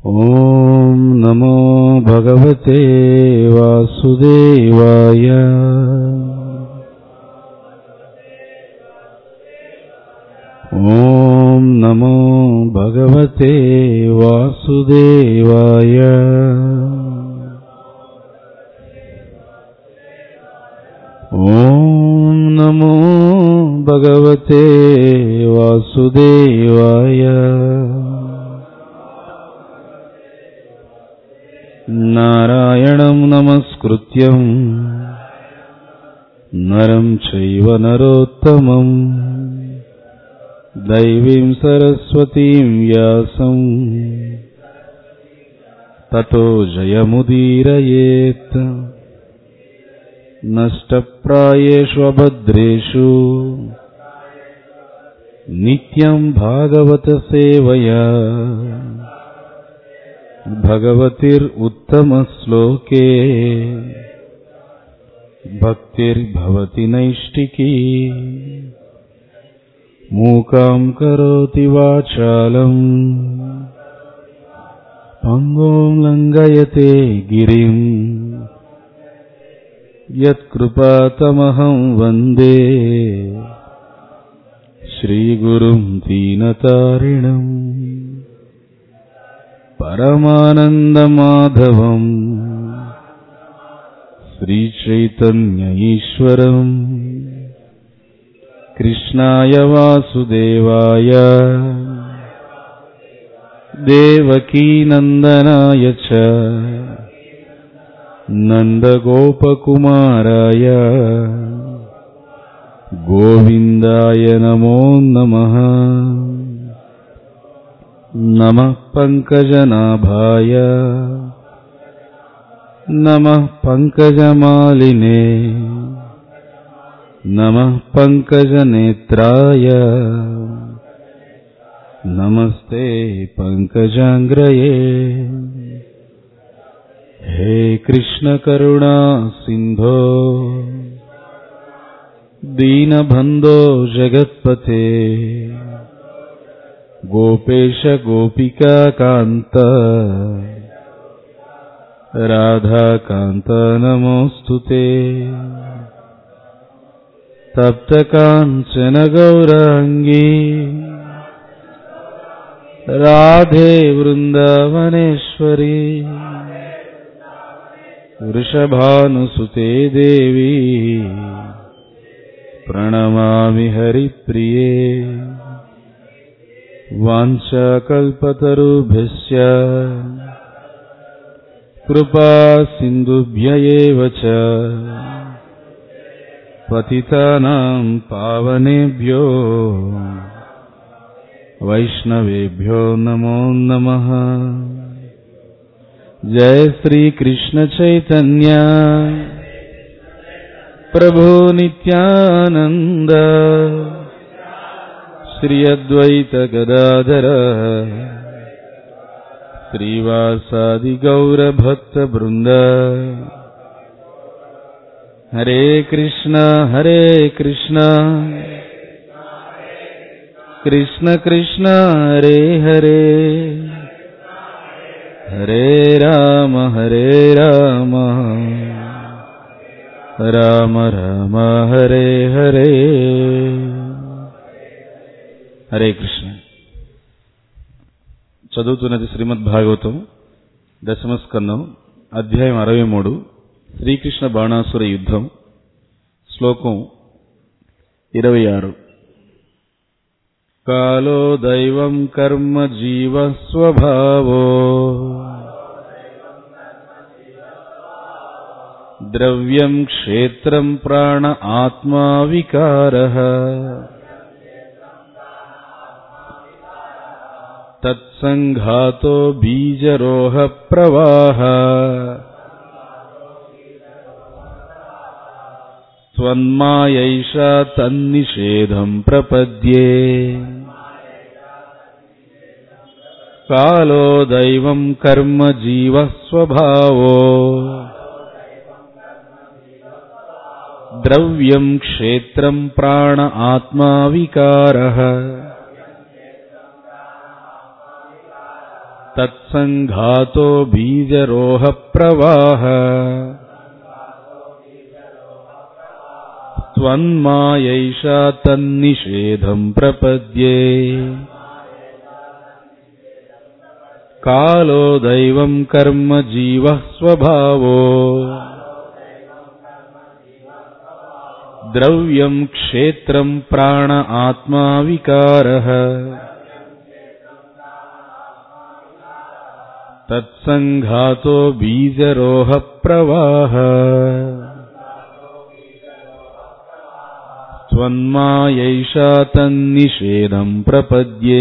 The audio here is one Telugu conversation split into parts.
ॐ नमो भगवते वासुदेवाय ॐ नमो भगवते वासुदेवाय ॐ नमो भगवते वासुदेवाय नारायणं नमस्कृत्यम् नरं चैव नरोत्तमम् दैवीं सरस्वतीं व्यासम् ततो जयमुदीरयेत् नष्टप्रायेषु अभद्रेषु नित्यं भागवतसेवया भगवतिरुत्तमश्लोके भक्तिर्भवति नैष्टिकी मूकां करोति वाचालम् पङ्गों लङ्घयते गिरिम् यत्कृपातमहं वन्दे श्रीगुरुं दीनतारिणम् परमानन्दमाधवम् श्रीचैतन्य ईश्वरम् कृष्णाय वासुदेवाय देवकीनन्दनाय च नन्दगोपकुमाराय गोविन्दाय नमो नमः नमः पङ्कजनाभाय नमः पङ्कजमालिने नमः पङ्कजनेत्राय नमस्ते पङ्कजाङ्ग्रये हे कृष्णकरुणा सिन्धो दीनबन्धो जगत्पते गोपेश गोपिकान्त राधाकान्त नमोऽस्तु ते तप्तकाञ्चन गौराङ्गी राधे वृन्दावनेश्वरी वृषभानुसुते देवी प्रणमामि हरिप्रिये वाञ्छाकल्पतरुभ्यश्च कृपा सिन्धुभ्य एव च पतितानां पावनेभ्यो वैष्णवेभ्यो नमो नमः जय श्रीकृष्णचैतन्य प्रभो नित्यानन्द श्री अद्वैत गदाधर श्रीवासादि गौरभक्तवृन्द हरे कृष्ण हरे कृष्ण कृष्ण कृष्ण हरे हरे हरे राम हरे राम राम राम हरे हरे హరే కృష్ణ చదువుతున్నది శ్రీమద్ భాగవతం దశమస్కందం అధ్యాయం అరవై మూడు శ్రీకృష్ణ బాణాసుర యుద్ధం శ్లోకం ఇరవై ఆరు కాలో దైవం కర్మ జీవ స్వభావో ద్రవ్యం క్షేత్రం ప్రాణ ఆత్మా వికార తత్సంఘాతో బీజరోహ ప్రవాహ त्वन्मायैषा तन्निषेधम् प्रपद्ये कालो दैवम् कर्म जीवः स्वभावो द्रव्यम् क्षेत्रम् प्राण आत्मा विकारः తత్సంఘాతో బీజరోహ ప్రవాహ త్వన్మాయైషా తన్నిషేధం ప్రపద్యే కాలో దైవం కర్మ జీవ స్వభావో ద్రవ్యం క్షేత్రం ప్రాణ ఆత్మా వికార తత్సంఘాతో బీజరోహ ప్రవాహ త్వన్మాయైషా తన్నిషేధం ప్రపద్యే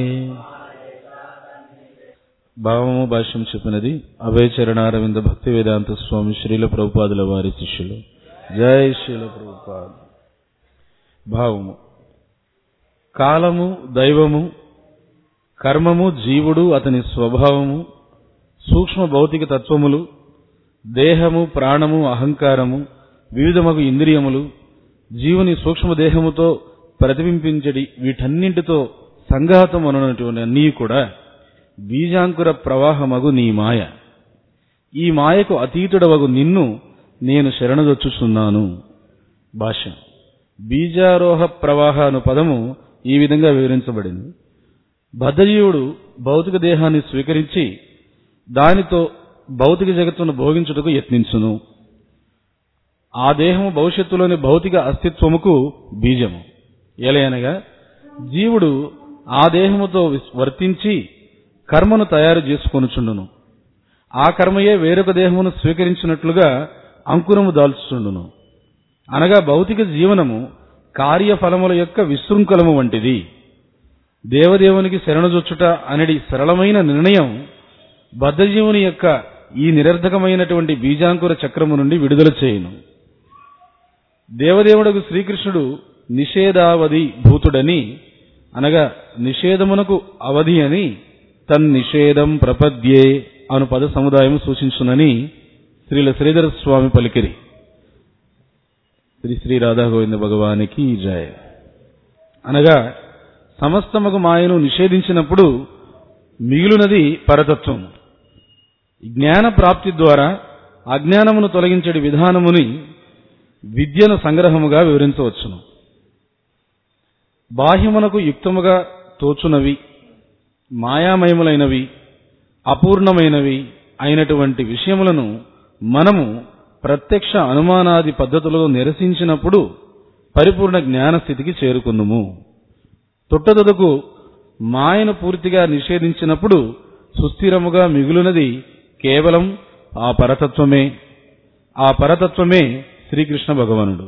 భావము భాష్యం చెప్పినది అభయ చరణారవింద భక్తి వేదాంత స్వామి శ్రీల ప్రభుపాదుల వారి శిష్యులు జై శ్రీల ప్రభుపాద భావము కాలము దైవము కర్మము జీవుడు అతని స్వభావము సూక్ష్మ భౌతిక తత్వములు దేహము ప్రాణము అహంకారము వివిధమగు ఇంద్రియములు జీవుని సూక్ష్మదేహముతో ప్రతిబింబించడి వీటన్నింటితో సంఘాతం అనునటువంటి అన్నీ కూడా బీజాంకుర ప్రవాహమగు నీ మాయ ఈ మాయకు అతీతుడవగు నిన్ను నేను శరణదొచ్చుచున్నాను భాష్యం బీజారోహ ప్రవాహ అను పదము ఈ విధంగా వివరించబడింది బద్ధజీవుడు భౌతిక దేహాన్ని స్వీకరించి దానితో భౌతిక జగత్తును భోగించుటకు యత్నించును ఆ దేహము భవిష్యత్తులోని భౌతిక అస్తిత్వముకు బీజము ఎలయనగా జీవుడు ఆ దేహముతో విస్- వర్తించి కర్మను తయారు చేసుకొనుచుండును ఆ కర్మయే వేరొక దేహమును స్వీకరించినట్లుగా అంకురము దాల్చుచుండును అనగా భౌతిక జీవనము కార్యఫలముల యొక్క విశృంఖలము వంటిది దేవదేవునికి శరణజొచ్చుట అనేది సరళమైన నిర్ణయం బద్ధజీవుని యొక్క ఈ నిరర్ధకమైనటువంటి బీజాంకుర చక్రము నుండి విడుదల చేయును దేవదేవుడకు శ్రీకృష్ణుడు నిషేధావధి భూతుడని అనగా నిషేధమునకు అవధి అని తన్నిషేధం ప్రపద్యే అను పద సముదాయం సూచించునని శ్రీల శ్రీధర స్వామి పలికిరి శ్రీ శ్రీ రాధా గోవింద భగవానికి జయ అనగా సమస్తమగు మాయను నిషేధించినప్పుడు మిగులునది పరతత్వం జ్ఞాన ప్రాప్తి ద్వారా అజ్ఞానమును తొలగించడి విధానముని విద్యను సంగ్రహముగా వివరించవచ్చును బాహ్యమునకు యుక్తముగా తోచునవి మాయామయములైనవి అపూర్ణమైనవి అయినటువంటి విషయములను మనము ప్రత్యక్ష అనుమానాది పద్ధతులలో నిరసించినప్పుడు పరిపూర్ణ జ్ఞాన స్థితికి చేరుకుందుము తొట్టదొదకు మాయను పూర్తిగా నిషేధించినప్పుడు సుస్థిరముగా మిగులునది కేవలం ఆ పరతత్వమే ఆ పరతత్వమే శ్రీకృష్ణ భగవానుడు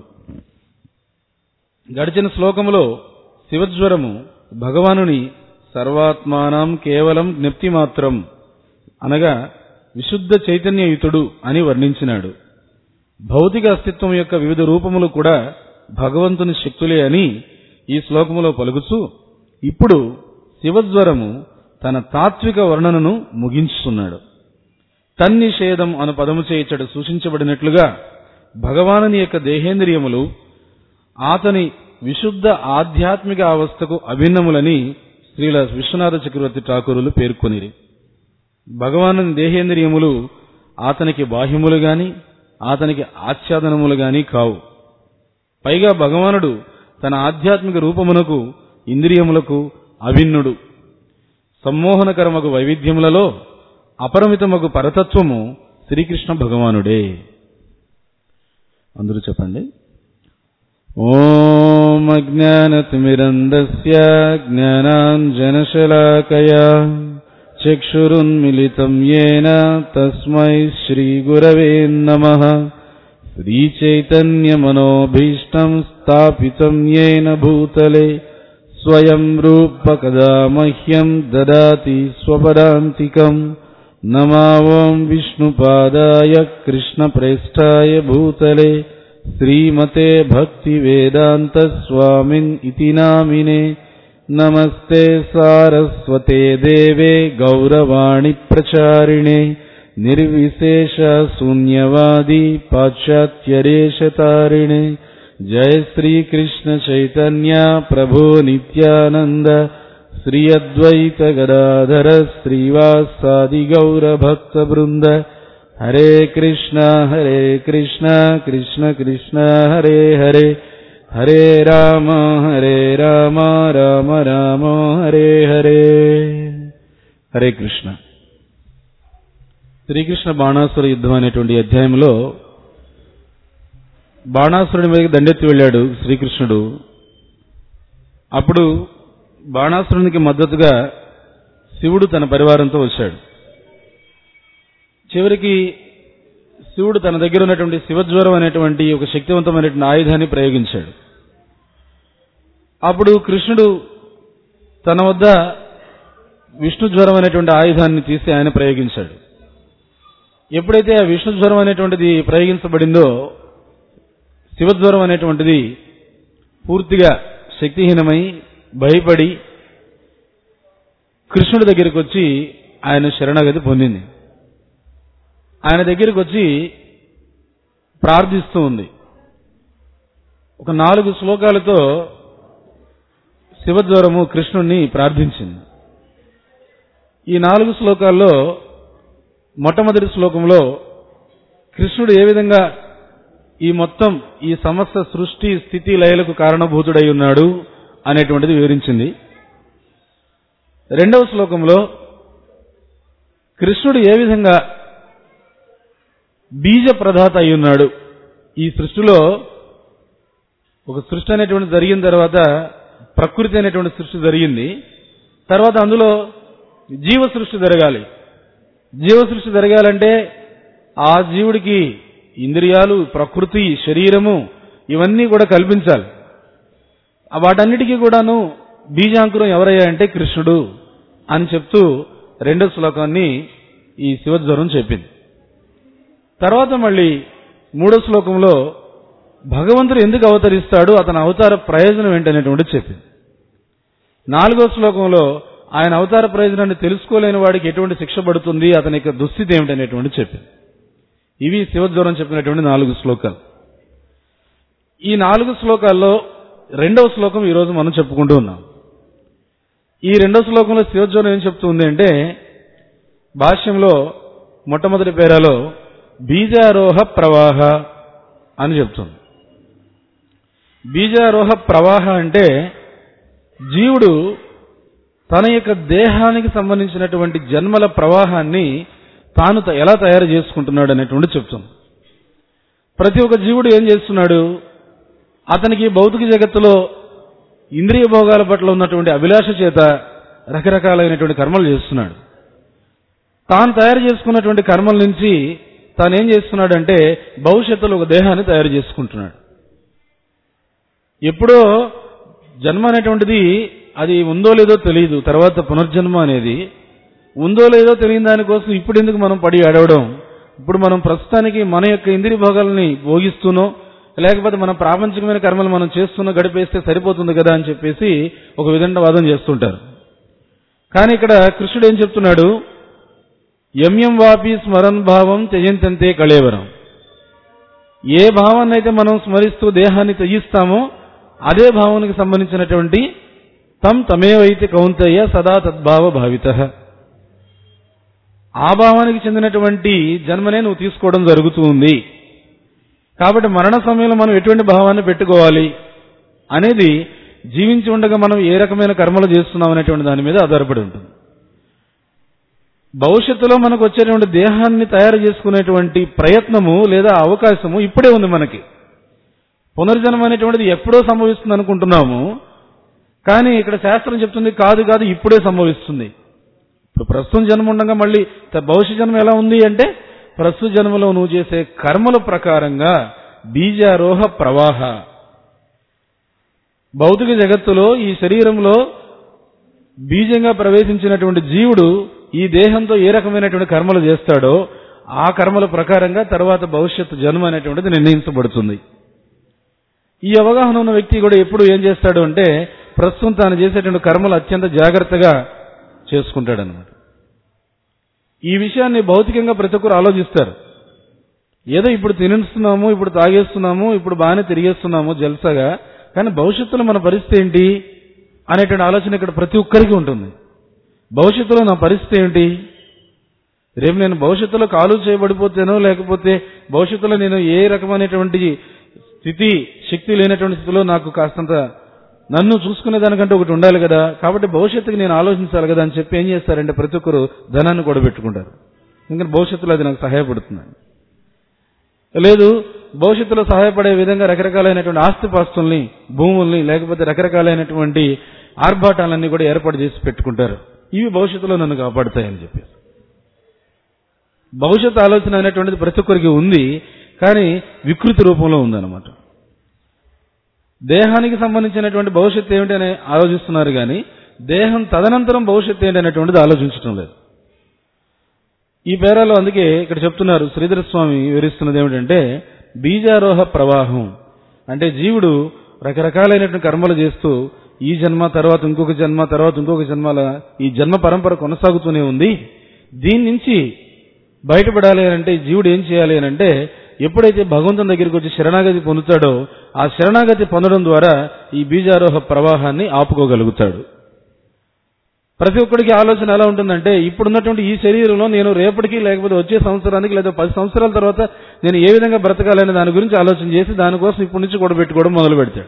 గడిచిన శ్లోకములో శివజ్వరము భగవానుని సర్వాత్మానం కేవలం జ్ఞప్తి మాత్రం అనగా విశుద్ధ చైతన్యయుతుడు అని వర్ణించినాడు భౌతిక అస్తిత్వం యొక్క వివిధ రూపములు కూడా భగవంతుని శక్తులే అని ఈ శ్లోకములో పలుకుచూ ఇప్పుడు శివజ్వరము తన తాత్విక వర్ణనను ముగించుతున్నాడు తన్నిషేధం అను పదము చేయిచట సూచించబడినట్లుగా భగవానుని యొక్క దేహేంద్రియములు అతని విశుద్ధ ఆధ్యాత్మిక అవస్థకు అభిన్నములని శ్రీల విశ్వనాథ చక్రవర్తి ఠాకూరులు పేర్కొనిరి భగవాను దేహేంద్రియములు అతనికి బాహ్యములు గాని అతనికి ఆచ్ఛాదనములు గాని కావు పైగా భగవానుడు తన ఆధ్యాత్మిక రూపమునకు ఇంద్రియములకు అభిన్నుడు సమ్మోహనకరమగు వైవిధ్యములలో అపరిమితమగు పరతత్వము శ్రీకృష్ణ భగవానుడే అందరూ చెప్పండి ఓం అజ్ఞానతిమిరందస్య జ్ఞానాంజనశలాకయా చక్షురున్మిలితం येन తస్మై శ్రీగురవే నమః श्रीचैतन्यमनोभीष्टम् स्थापितम् येन भूतले स्वयम् रूपकदा मह्यम् ददाति स्वपदान्तिकम् नमावम् विष्णुपादाय कृष्णप्रेष्ठाय भूतले श्रीमते भक्तिवेदान्तस्वामिन् इति नामिने नमस्ते सारस्वते देवे गौरवाणि प्रचारिणे निर्विशेष शून्यवादी पाश्चात्यदेशतारिणे जय श्री कृष्ण चैतन्य प्रभो नित्यानन्द శ్రీ అద్వైత గదాధర శ్రీవాసాది గౌర భక్త బృంద హరే కృష్ణ హరే కృష్ణ కృష్ణ కృష్ణ హరే హరే హరే రామ హరే రామ రామ రామ హరే హరే హరే కృష్ణ శ్రీకృష్ణ బాణాసుర యుద్ధం అనేటువంటి అధ్యాయంలో బాణాసురుడి మీదకి దండెత్తి వెళ్ళాడు శ్రీకృష్ణుడు అప్పుడు బాణాసురునికి మద్దతుగా శివుడు తన పరివారంతో వచ్చాడు చివరికి శివుడు తన దగ్గర ఉన్నటువంటి శివజ్వరం అనేటువంటి ఒక శక్తివంతమైనటువంటి ఆయుధాన్ని ప్రయోగించాడు అప్పుడు కృష్ణుడు తన వద్ద విష్ణు జ్వరం అనేటువంటి ఆయుధాన్ని తీసి ఆయన ప్రయోగించాడు ఎప్పుడైతే ఆ విష్ణు జ్వరం అనేటువంటిది ప్రయోగించబడిందో శివజ్వరం అనేటువంటిది పూర్తిగా శక్తిహీనమై భయపడి కృష్ణుడి దగ్గరికి వచ్చి ఆయన శరణాగతి పొందింది ఆయన దగ్గరికి వచ్చి ప్రార్థిస్తూ ఉంది ఒక నాలుగు శ్లోకాలతో శివజ్వరము కృష్ణుణ్ణి ప్రార్థించింది ఈ నాలుగు శ్లోకాల్లో మొట్టమొదటి శ్లోకంలో కృష్ణుడు ఏ విధంగా ఈ మొత్తం ఈ సమస్త సృష్టి స్థితి లయలకు కారణభూతుడై ఉన్నాడు అనేటువంటిది వివరించింది రెండవ శ్లోకంలో కృష్ణుడు ఏ విధంగా బీజ ప్రదాత అయి ఉన్నాడు ఈ సృష్టిలో ఒక సృష్టి అనేటువంటి జరిగిన తర్వాత ప్రకృతి అనేటువంటి సృష్టి జరిగింది తర్వాత అందులో జీవ సృష్టి జరగాలి జీవ సృష్టి జరగాలంటే ఆ జీవుడికి ఇంద్రియాలు ప్రకృతి శరీరము ఇవన్నీ కూడా కల్పించాలి వాటన్నిటికీ కూడాను బీజాంకురం ఎవరయ్యా అంటే కృష్ణుడు అని చెప్తూ రెండో శ్లోకాన్ని ఈ శివజ్వరం చెప్పింది తర్వాత మళ్ళీ మూడో శ్లోకంలో భగవంతుడు ఎందుకు అవతరిస్తాడు అతని అవతార ప్రయోజనం ఏంటనేటువంటి చెప్పింది నాలుగో శ్లోకంలో ఆయన అవతార ప్రయోజనాన్ని తెలుసుకోలేని వాడికి ఎటువంటి శిక్ష పడుతుంది అతని యొక్క దుస్థితి ఏమిటనేటువంటి చెప్పింది ఇవి శివజ్వరం చెప్పినటువంటి నాలుగు శ్లోకాలు ఈ నాలుగు శ్లోకాల్లో రెండవ శ్లోకం ఈరోజు మనం చెప్పుకుంటూ ఉన్నాం ఈ రెండవ శ్లోకంలో శివజ్వరం ఏం చెప్తుంది అంటే భాష్యంలో మొట్టమొదటి పేరాలో బీజారోహ ప్రవాహ అని చెప్తుంది బీజారోహ ప్రవాహ అంటే జీవుడు తన యొక్క దేహానికి సంబంధించినటువంటి జన్మల ప్రవాహాన్ని తాను త- ఎలా తయారు చేసుకుంటున్నాడు అనేటువంటి చెప్తుంది ప్రతి ఒక్క జీవుడు ఏం చేస్తున్నాడు అతనికి భౌతిక జగత్తులో ఇంద్రియ భోగాల పట్ల ఉన్నటువంటి అభిలాష చేత రకరకాలైనటువంటి కర్మలు చేస్తున్నాడు తాను తయారు చేసుకున్నటువంటి కర్మల నుంచి తాను ఏం చేస్తున్నాడు అంటే భవిష్యత్తులో ఒక దేహాన్ని తయారు చేసుకుంటున్నాడు ఎప్పుడో జన్మ అనేటువంటిది అది ఉందో లేదో తెలియదు తర్వాత పునర్జన్మ అనేది ఉందో లేదో తెలియని దానికోసం ఇప్పుడు ఎందుకు మనం పడి అడవడం ఇప్పుడు మనం ప్రస్తుతానికి మన యొక్క ఇంద్రియ భోగాలని భోగిస్తూనో లేకపోతే మన ప్రాపంచికమైన కర్మలు మనం చేస్తున్న గడిపేస్తే సరిపోతుంది కదా అని చెప్పేసి ఒక విధంగా వాదం చేస్తుంటారు కానీ ఇక్కడ కృష్ణుడు ఏం చెప్తున్నాడు ఎంయం వాపి స్మరన్ భావం త్యజంతంతే కళేవరం ఏ భావాన్ని అయితే మనం స్మరిస్తూ దేహాన్ని త్యజిస్తామో అదే భావానికి సంబంధించినటువంటి తం తమేవైతే కౌంతయ్య సదా తద్భావ భావిత ఆ భావానికి చెందినటువంటి జన్మనే నువ్వు తీసుకోవడం జరుగుతూ ఉంది కాబట్టి మరణ సమయంలో మనం ఎటువంటి భావాన్ని పెట్టుకోవాలి అనేది జీవించి ఉండగా మనం ఏ రకమైన కర్మలు చేస్తున్నాం అనేటువంటి దాని మీద ఆధారపడి ఉంటుంది భవిష్యత్తులో మనకు వచ్చేటువంటి దేహాన్ని తయారు చేసుకునేటువంటి ప్రయత్నము లేదా అవకాశము ఇప్పుడే ఉంది మనకి పునర్జన్మ అనేటువంటిది ఎప్పుడో సంభవిస్తుంది అనుకుంటున్నాము కానీ ఇక్కడ శాస్త్రం చెప్తుంది కాదు కాదు ఇప్పుడే సంభవిస్తుంది ఇప్పుడు ప్రస్తుతం జన్మ ఉండగా మళ్ళీ త- భవిష్య జన్మ ఎలా ఉంది అంటే ప్రస్తుత జన్మలో నువ్వు చేసే కర్మల ప్రకారంగా బీజారోహ ప్రవాహ భౌతిక జగత్తులో ఈ శరీరంలో బీజంగా ప్రవేశించినటువంటి జీవుడు ఈ దేహంతో ఏ రకమైనటువంటి కర్మలు చేస్తాడో ఆ కర్మల ప్రకారంగా తర్వాత భవిష్యత్తు జన్మ అనేటువంటిది నిర్ణయించబడుతుంది ఈ అవగాహన ఉన్న వ్యక్తి కూడా ఎప్పుడు ఏం చేస్తాడు అంటే ప్రస్తుతం తాను చేసేటువంటి కర్మలు అత్యంత జాగ్రత్తగా చేసుకుంటాడనమాట ఈ విషయాన్ని భౌతికంగా ప్రతి ఒక్కరు ఆలోచిస్తారు ఏదో ఇప్పుడు తినేస్తున్నాము ఇప్పుడు తాగేస్తున్నాము ఇప్పుడు బాగానే తిరిగేస్తున్నాము జల్సగా కానీ భవిష్యత్తులో మన పరిస్థితి ఏంటి అనేటువంటి ఆలోచన ఇక్కడ ప్రతి ఒక్కరికి ఉంటుంది భవిష్యత్తులో నా పరిస్థితి ఏమిటి రేపు నేను భవిష్యత్తులో కాలు చేయబడిపోతేనో లేకపోతే భవిష్యత్తులో నేను ఏ రకమైనటువంటి స్థితి శక్తి లేనటువంటి స్థితిలో నాకు కాస్తంత నన్ను చూసుకునే దానికంటే ఒకటి ఉండాలి కదా కాబట్టి భవిష్యత్తుకి నేను ఆలోచించాలి కదా అని చెప్పి ఏం చేస్తారంటే ప్రతి ఒక్కరు ధనాన్ని కూడా పెట్టుకుంటారు ఇంకా భవిష్యత్తులో అది నాకు సహాయపడుతుంది లేదు భవిష్యత్తులో సహాయపడే విధంగా రకరకాలైనటువంటి ఆస్తిపాస్తుల్ని భూముల్ని లేకపోతే రకరకాలైనటువంటి ఆర్భాటాలన్నీ కూడా ఏర్పాటు చేసి పెట్టుకుంటారు ఇవి భవిష్యత్తులో నన్ను కాపాడుతాయని చెప్పేసి భవిష్యత్తు ఆలోచన అనేటువంటిది ప్రతి ఒక్కరికి ఉంది కానీ వికృతి రూపంలో ఉందన్నమాట దేహానికి సంబంధించినటువంటి భవిష్యత్తు ఏమిటి అని ఆలోచిస్తున్నారు కానీ దేహం తదనంతరం భవిష్యత్తు ఏంటి అనేటువంటిది ఆలోచించడం లేదు ఈ పేరాలో అందుకే ఇక్కడ చెప్తున్నారు శ్రీధర స్వామి వివరిస్తున్నది ఏమిటంటే బీజారోహ ప్రవాహం అంటే జీవుడు రకరకాలైనటువంటి కర్మలు చేస్తూ ఈ జన్మ తర్వాత ఇంకొక జన్మ తర్వాత ఇంకొక జన్మల ఈ జన్మ పరంపర కొనసాగుతూనే ఉంది దీని నుంచి బయటపడాలి అని అంటే జీవుడు ఏం చేయాలి అని అంటే ఎప్పుడైతే భగవంతుని దగ్గరికి వచ్చి శరణాగతి పొందుతాడో ఆ శరణాగతి పొందడం ద్వారా ఈ బీజారోహ ప్రవాహాన్ని ఆపుకోగలుగుతాడు ప్రతి ఒక్కడికి ఆలోచన ఎలా ఉంటుందంటే ఇప్పుడున్నటువంటి ఈ శరీరంలో నేను రేపటికి లేకపోతే వచ్చే సంవత్సరానికి లేదా పది సంవత్సరాల తర్వాత నేను ఏ విధంగా బ్రతకాలనే దాని గురించి ఆలోచన చేసి దానికోసం ఇప్పటి నుంచి కూడా పెట్టుకోవడం మొదలు పెడతాడు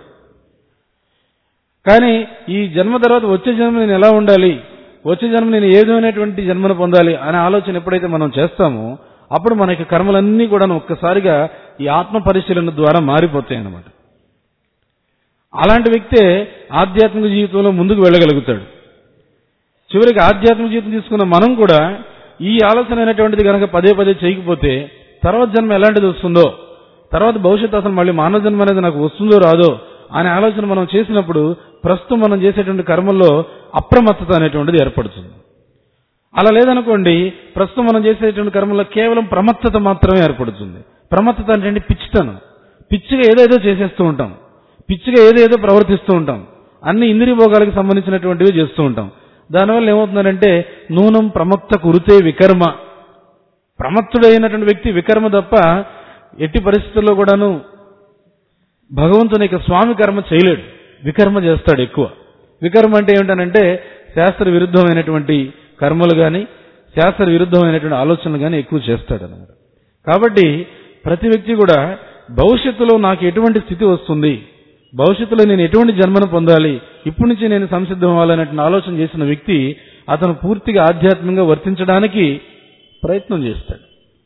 కానీ ఈ జన్మ తర్వాత వచ్చే జన్మ నేను ఎలా ఉండాలి వచ్చే జన్మ నేను ఏ విధమైనటువంటి జన్మను పొందాలి అనే ఆలోచన ఎప్పుడైతే మనం చేస్తామో అప్పుడు మనకి కర్మలన్నీ కూడా ఒక్కసారిగా ఈ ఆత్మ పరిశీలన ద్వారా మారిపోతాయి అన్నమాట అలాంటి వ్యక్తే ఆధ్యాత్మిక జీవితంలో ముందుకు వెళ్ళగలుగుతాడు చివరికి ఆధ్యాత్మిక జీవితం తీసుకున్న మనం కూడా ఈ ఆలోచన అనేటువంటిది కనుక పదే పదే చేయకపోతే తర్వాత జన్మ ఎలాంటిది వస్తుందో తర్వాత భవిష్యత్తు అసలు మళ్ళీ మానవ జన్మ అనేది నాకు వస్తుందో రాదో అనే ఆలోచన మనం చేసినప్పుడు ప్రస్తుతం మనం చేసేటువంటి కర్మల్లో అప్రమత్తత అనేటువంటిది ఏర్పడుతుంది అలా లేదనుకోండి ప్రస్తుతం మనం చేసేటువంటి కర్మల్లో కేవలం ప్రమత్తత మాత్రమే ఏర్పడుతుంది ప్రమత్తత అంటే పిచ్చితనం పిచ్చిగా ఏదేదో చేసేస్తూ ఉంటాం పిచ్చిగా ఏదేదో ప్రవర్తిస్తూ ఉంటాం అన్ని ఇంద్రియ భోగాలకు సంబంధించినటువంటివి చేస్తూ ఉంటాం దానివల్ల ఏమవుతుందంటే నూనం ప్రమత్త కురితే వికర్మ ప్రమత్తుడైనటువంటి వ్యక్తి వికర్మ తప్ప ఎట్టి పరిస్థితుల్లో కూడాను భగవంతుని యొక్క స్వామి కర్మ చేయలేడు వికర్మ చేస్తాడు ఎక్కువ వికర్మ అంటే ఏమిటనంటే శాస్త్ర విరుద్ధమైనటువంటి కర్మలు కానీ శాస్త్ర విరుద్ధమైనటువంటి ఆలోచనలు కానీ ఎక్కువ చేస్తాడు అన్నమాట కాబట్టి ప్రతి వ్యక్తి కూడా భవిష్యత్తులో నాకు ఎటువంటి స్థితి వస్తుంది భవిష్యత్తులో నేను ఎటువంటి జన్మను పొందాలి ఇప్పటి నుంచి నేను సంసిద్ధం అవ్వాలనేటువంటి ఆలోచన చేసిన వ్యక్తి అతను పూర్తిగా ఆధ్యాత్మికంగా వర్తించడానికి ప్రయత్నం చేస్తాడు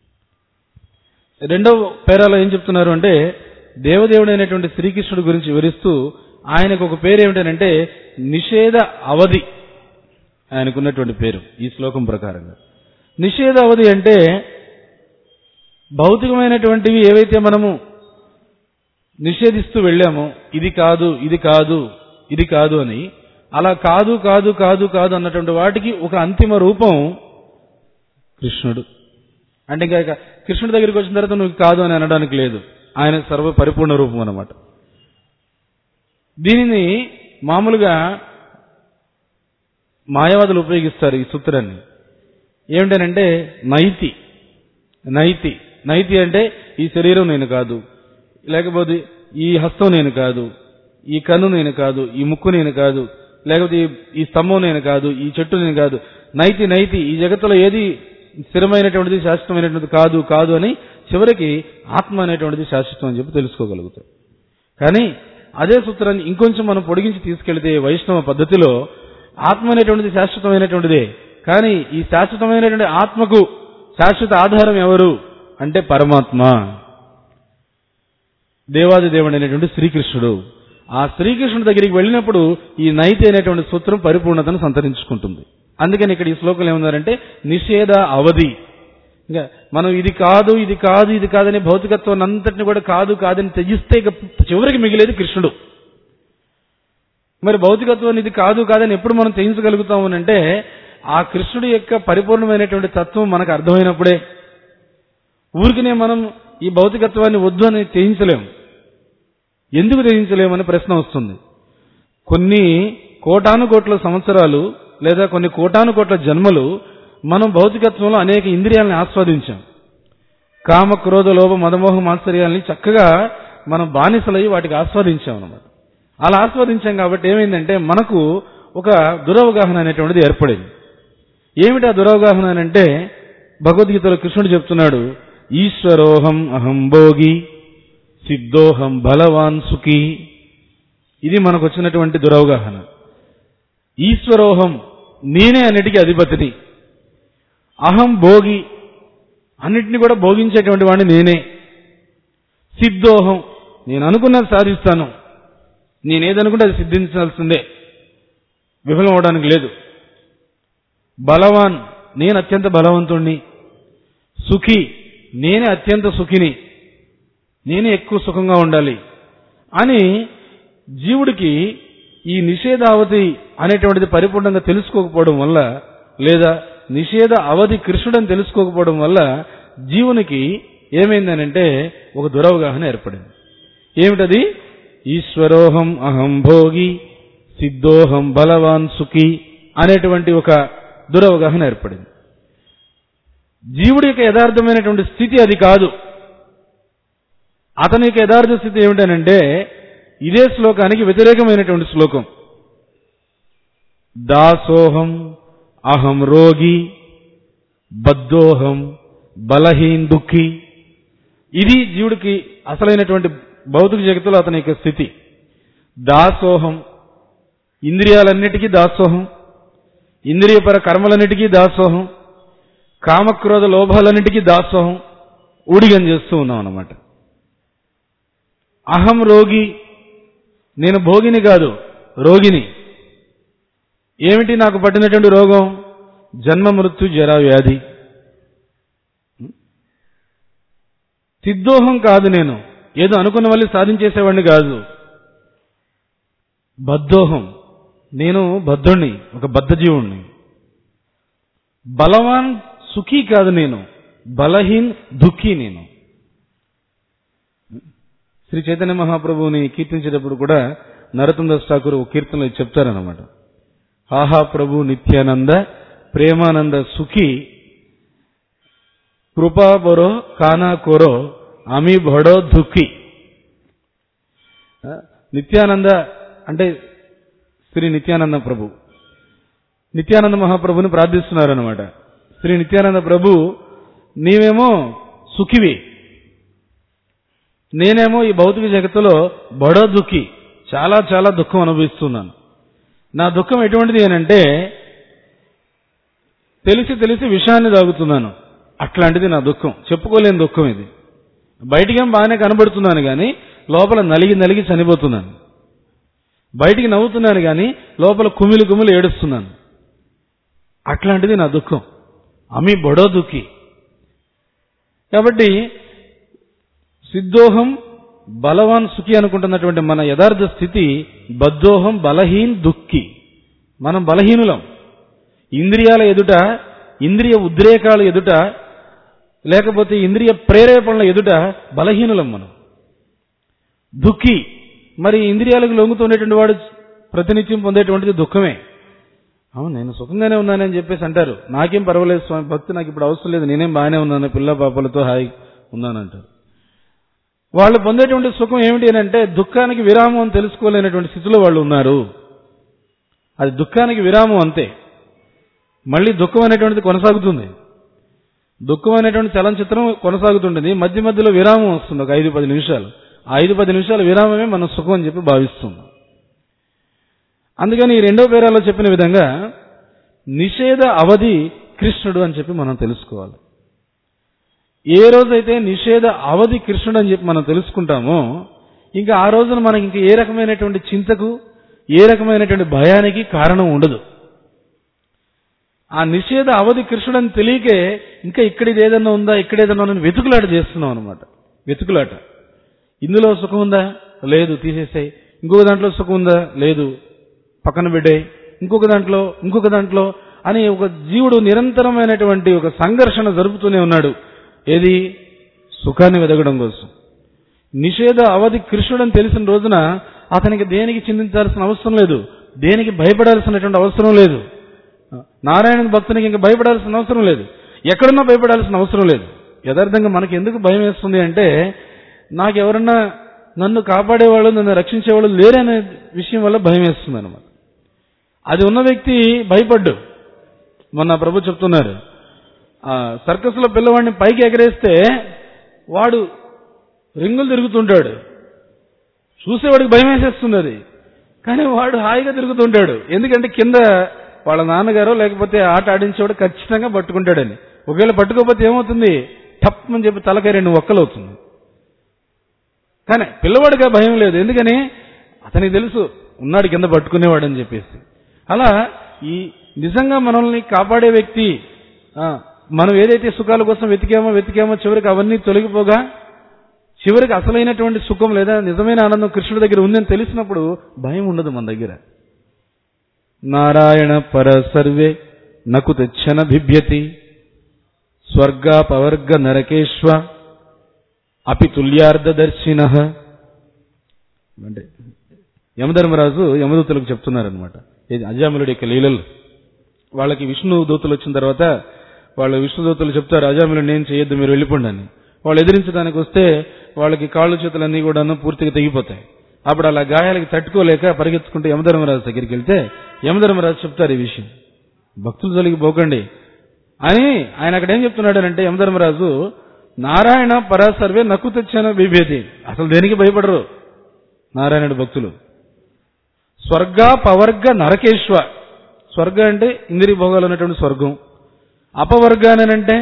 రెండవ పేరాలో ఏం చెప్తున్నారు అంటే దేవదేవుడైనటువంటి శ్రీకృష్ణుడి గురించి వివరిస్తూ ఆయనకు ఒక పేరు ఏమిటనంటే నిషేధ అవధి ఆయనకున్నటువంటి పేరు ఈ శ్లోకం ప్రకారంగా నిషేధ అవధి అంటే భౌతికమైనటువంటివి ఏవైతే మనము నిషేధిస్తూ వెళ్ళామో ఇది కాదు ఇది కాదు ఇది కాదు అని అలా కాదు కాదు కాదు కాదు అన్నటువంటి వాటికి ఒక అంతిమ రూపం కృష్ణుడు అంటే ఇంకా కృష్ణుడి దగ్గరికి వచ్చిన తర్వాత నువ్వు కాదు అని అనడానికి లేదు ఆయన సర్వ పరిపూర్ణ రూపం అన్నమాట దీనిని మామూలుగా మాయావాదులు ఉపయోగిస్తారు ఈ సూత్రాన్ని ఏమిటనంటే నైతి నైతి నైతి అంటే ఈ శరీరం నేను కాదు లేకపోతే ఈ హస్తం నేను కాదు ఈ కన్ను నేను కాదు ఈ ముక్కు నేను కాదు లేకపోతే ఈ- ఈ స్తంభం నేను కాదు ఈ చెట్టు నేను కాదు నైతి నైతి ఈ జగత్తులో ఏది స్థిరమైనటువంటిది శాశ్వతమైనటువంటిది కాదు కాదు అని చివరికి ఆత్మ అనేటువంటిది శాశ్వతం అని చెప్పి తెలుసుకోగలుగుతాం కానీ అదే సూత్రాన్ని ఇంకొంచెం మనం పొడిగించి తీసుకెళ్తే వైష్ణవ పద్ధతిలో ఆత్మ అనేటువంటిది శాశ్వతమైనటువంటిదే కానీ ఈ శాశ్వతమైనటువంటి ఆత్మకు శాశ్వత ఆధారం ఎవరు అంటే పరమాత్మ దేవాది దేవుడు అనేటువంటి శ్రీకృష్ణుడు ఆ శ్రీకృష్ణుడి దగ్గరికి వెళ్ళినప్పుడు ఈ నైతి అనేటువంటి సూత్రం పరిపూర్ణతను సంతరించుకుంటుంది అందుకని ఇక్కడ ఈ శ్లోకంలో ఏమున్నారంటే నిషేధ అవధి ఇంకా మనం ఇది కాదు ఇది కాదు ఇది కాదని భౌతికత్వాన్ని అంతటిని కూడా కాదు కాదని త్యజిస్తే ఇక చివరికి మిగిలేది కృష్ణుడు మరి భౌతికత్వాన్ని ఇది కాదు కాదని ఎప్పుడు మనం త్యజించగలుగుతాము అని అంటే ఆ కృష్ణుడి యొక్క పరిపూర్ణమైనటువంటి తత్వం మనకు అర్థమైనప్పుడే ఊరికినే మనం ఈ భౌతికత్వాన్ని వద్దు అని త్యజించలేము ఎందుకు త్యజించలేమని ప్రశ్న వస్తుంది కొన్ని కోటాను కోట్ల సంవత్సరాలు లేదా కొన్ని కోటాను కోట్ల జన్మలు మనం భౌతికత్వంలో అనేక ఇంద్రియాలను ఆస్వాదించాం కామ క్రోధ లోభ మదమోహ మాత్సర్యాలని చక్కగా మనం బానిసలై వాటికి ఆస్వాదించాం అన్నమాట అలా ఆస్వాదించాం కాబట్టి ఏమైందంటే మనకు ఒక దురవగాహన అనేటువంటిది ఏర్పడింది ఏమిటి ఆ దురవగాహన అని అంటే భగవద్గీతలో కృష్ణుడు చెప్తున్నాడు ఈశ్వరోహం అహం భోగి సిద్ధోహం బలవాన్ సుఖీ ఇది మనకు వచ్చినటువంటి దురవగాహన ఈశ్వరోహం నేనే అన్నిటికీ అధిపతిని అహం భోగి అన్నిటిని కూడా భోగించేటువంటి వాడిని నేనే సిద్ధోహం నేను అనుకున్నది సాధిస్తాను నేనేదనుకుంటే అది సిద్ధించాల్సిందే విఫలం అవడానికి లేదు బలవాన్ నేను అత్యంత బలవంతుణ్ణి సుఖి నేనే అత్యంత సుఖిని నేనే ఎక్కువ సుఖంగా ఉండాలి అని జీవుడికి ఈ నిషేధావధి అనేటువంటిది పరిపూర్ణంగా తెలుసుకోకపోవడం వల్ల లేదా నిషేధ అవధి కృష్ణుడని తెలుసుకోకపోవడం వల్ల జీవునికి ఏమైందనంటే ఒక దురవగాహన ఏర్పడింది ఏమిటది ఈశ్వరోహం అహం భోగి సిద్ధోహం బలవాన్ సుఖి అనేటువంటి ఒక దురవగాహన ఏర్పడింది జీవుడి యొక్క యథార్థమైనటువంటి స్థితి అది కాదు అతని యొక్క యథార్థ స్థితి ఏమిటనంటే ఇదే శ్లోకానికి వ్యతిరేకమైనటువంటి శ్లోకం దాసోహం అహం రోగి బద్ధోహం బలహీన్ దుఃఖి ఇది జీవుడికి అసలైనటువంటి భౌతిక జగత్తులో అతని యొక్క స్థితి దాసోహం ఇంద్రియాలన్నిటికీ దాసోహం ఇంద్రియపర కర్మలన్నిటికీ దాసోహం కామక్రోధ లోభాలన్నిటికీ దాసోహం ఊడిగం చేస్తూ ఉన్నాం అన్నమాట అహం రోగి నేను భోగిని కాదు రోగిని ఏమిటి నాకు పట్టినటువంటి రోగం జన్మ మృత్యు జరా వ్యాధి సిద్ధోహం కాదు నేను ఏదో అనుకున్న వాళ్ళు సాధించేసేవాడిని కాదు బద్ధోహం నేను బద్ధుణ్ణి ఒక బద్ధజీవుణ్ణి బలవాన్ సుఖీ కాదు నేను బలహీన్ దుఃఖీ నేను శ్రీ చైతన్య మహాప్రభువుని కీర్తించేటప్పుడు కూడా నరతం దాస్ ఠాకూర్ ఒక కీర్తనలో ఇది చెప్తారన్నమాట ఆహా ప్రభు నిత్యానంద ప్రేమానంద సుఖీ కృపా బొరో కానా కోరో అమి బడో దుఃఖి నిత్యానంద అంటే శ్రీ నిత్యానంద ప్రభు నిత్యానంద మహాప్రభుని ప్రార్థిస్తున్నారు అనమాట శ్రీ నిత్యానంద ప్రభు నీవేమో సుఖివి నేనేమో ఈ భౌతిక జగత్తులో బడో దుఃఖి చాలా చాలా దుఃఖం అనుభవిస్తున్నాను నా దుఃఖం ఎటువంటిది అనంటే తెలిసి తెలిసి విషయాన్ని తాగుతున్నాను అట్లాంటిది నా దుఃఖం చెప్పుకోలేని దుఃఖం ఇది బయటికేం బాగానే కనబడుతున్నాను కానీ లోపల నలిగి నలిగి చనిపోతున్నాను బయటికి నవ్వుతున్నాను కానీ లోపల కుమిలి కుమిలి ఏడుస్తున్నాను అట్లాంటిది నా దుఃఖం అమి బొడో దుఃఖి కాబట్టి సిద్ధోహం బలవాన్ సుఖి అనుకుంటున్నటువంటి మన యథార్థ స్థితి బద్ధోహం బలహీన్ దుఃఖి మనం బలహీనులం ఇంద్రియాల ఎదుట ఇంద్రియ ఉద్రేకాల ఎదుట లేకపోతే ఇంద్రియ ప్రేరేపణల ఎదుట బలహీనులం మనం దుఃఖి మరి ఇంద్రియాలకు లొంగుతుండేటువంటి వాడు ప్రతినిత్యం పొందేటువంటిది దుఃఖమే అవును నేను సుఖంగానే ఉన్నానని చెప్పేసి అంటారు నాకేం పర్వాలేదు స్వామి భక్తి నాకు ఇప్పుడు అవసరం లేదు నేనేం బాగానే ఉన్నాను పిల్ల పాపలతో హాయి ఉన్నానంటారు వాళ్ళు పొందేటువంటి సుఖం ఏమిటి అని అంటే దుఃఖానికి విరామం అని తెలుసుకోలేనటువంటి స్థితిలో వాళ్ళు ఉన్నారు అది దుఃఖానికి విరామం అంతే మళ్ళీ దుఃఖం అనేటువంటిది కొనసాగుతుంది దుఃఖం అనేటువంటి చలనచిత్రం కొనసాగుతుంటుంది మధ్య మధ్యలో విరామం వస్తుంది ఒక ఐదు పది నిమిషాలు ఆ ఐదు పది నిమిషాల విరామమే మనం సుఖం అని చెప్పి భావిస్తున్నాం అందుకని ఈ రెండో పేరాలో చెప్పిన విధంగా నిషేధ అవధి కృష్ణుడు అని చెప్పి మనం తెలుసుకోవాలి ఏ రోజైతే నిషేధ అవధి కృష్ణుడు అని చెప్పి మనం తెలుసుకుంటామో ఇంకా ఆ రోజున మనకి ఇంకా ఏ రకమైనటువంటి చింతకు ఏ రకమైనటువంటి భయానికి కారణం ఉండదు ఆ నిషేధ అవధి కృష్ణుడని తెలియకే ఇంకా ఇక్కడ ఇది ఏదన్నా ఉందా ఇక్కడ ఏదన్నా ఉందని వెతుకులాట చేస్తున్నాం అనమాట వెతుకులాట ఇందులో సుఖం ఉందా లేదు తీసేసాయి ఇంకొక దాంట్లో సుఖం ఉందా లేదు పక్కన పెట్టాయి ఇంకొక దాంట్లో ఇంకొక దాంట్లో అని ఒక జీవుడు నిరంతరమైనటువంటి ఒక సంఘర్షణ జరుపుతూనే ఉన్నాడు ఏది సుఖాన్ని వెదగడం కోసం నిషేధ అవధి కృష్ణుడని తెలిసిన రోజున అతనికి దేనికి చింతించాల్సిన అవసరం లేదు దేనికి భయపడాల్సినటువంటి అవసరం లేదు నారాయణ భక్తునికి ఇంకా భయపడాల్సిన అవసరం లేదు ఎక్కడున్నా భయపడాల్సిన అవసరం లేదు యథార్థంగా మనకి ఎందుకు భయం వేస్తుంది అంటే నాకు ఎవరన్నా నన్ను కాపాడేవాళ్ళు నన్ను రక్షించేవాళ్ళు లేరనే విషయం వల్ల భయం వేస్తుంది అనమాట అది ఉన్న వ్యక్తి భయపడ్డు మొన్న ప్రభు చెప్తున్నారు ఆ సర్కస్ లో పిల్లవాడిని పైకి ఎగరేస్తే వాడు రింగులు తిరుగుతుంటాడు చూసేవాడికి భయం వేసేస్తుంది అది కానీ వాడు హాయిగా తిరుగుతుంటాడు ఎందుకంటే కింద వాళ్ళ నాన్నగారో లేకపోతే ఆట ఆడించేవాడు ఖచ్చితంగా పట్టుకుంటాడని ఒకవేళ పట్టుకోకపోతే ఏమవుతుంది టప్ అని చెప్పి తలకాయ రెండు ఒక్కలు అవుతుంది కానీ పిల్లవాడికి ఆ భయం లేదు ఎందుకని అతనికి తెలుసు ఉన్నాడు కింద పట్టుకునేవాడు అని చెప్పేసి అలా ఈ నిజంగా మనల్ని కాపాడే వ్యక్తి ఆ, మనం ఏదైతే సుఖాల కోసం వెతికామో వెతికామో చివరికి అవన్నీ తొలగిపోగా చివరికి అసలైనటువంటి సుఖం లేదా నిజమైన ఆనందం కృష్ణుడి దగ్గర ఉందని తెలిసినప్పుడు భయం ఉండదు మన దగ్గర నారాయణ పర సర్వే నకు తెచ్చన బిభ్యతి స్వర్గాపవర్గ నరకేశ్వ అపి తుల్యార్ధదర్శిన అంటే యమధర్మరాజు యమదూతలకు చెప్తున్నారనమాట ఇది అజామిలుడి యొక్క లీలలు వాళ్ళకి విష్ణు దూతలు వచ్చిన తర్వాత వాళ్ళు విష్ణు దూతలు చెప్తారు అజామిలుడు నేను చేయొద్దు మీరు వెళ్ళిపోండి అని వాళ్ళు ఎదిరించడానికి వస్తే వాళ్ళకి కాళ్ళు చేతులన్నీ కూడాను పూర్తిగా తెగిపోతాయి అప్పుడు అలా గాయాలకి తట్టుకోలేక పరిగెత్తుకుంటూ యమధర్మరాజు దగ్గరికి వెళ్తే యమధర్మరాజు చెప్తారు ఈ విషయం భక్తులు జోలికి పోకండి అని ఆయన అక్కడ ఏం చెప్తున్నాడు అంటే యమధర్మరాజు నారాయణ పరాసర్వే నక్కు తెచ్చాన బిభేది అసలు దేనికి భయపడరు నారాయణుడు భక్తులు స్వర్గ పవర్గ నరకేశ్వ స్వర్గ అంటే ఇంద్రియ భోగాలు ఉన్నటువంటి స్వర్గం అపవర్గానంటే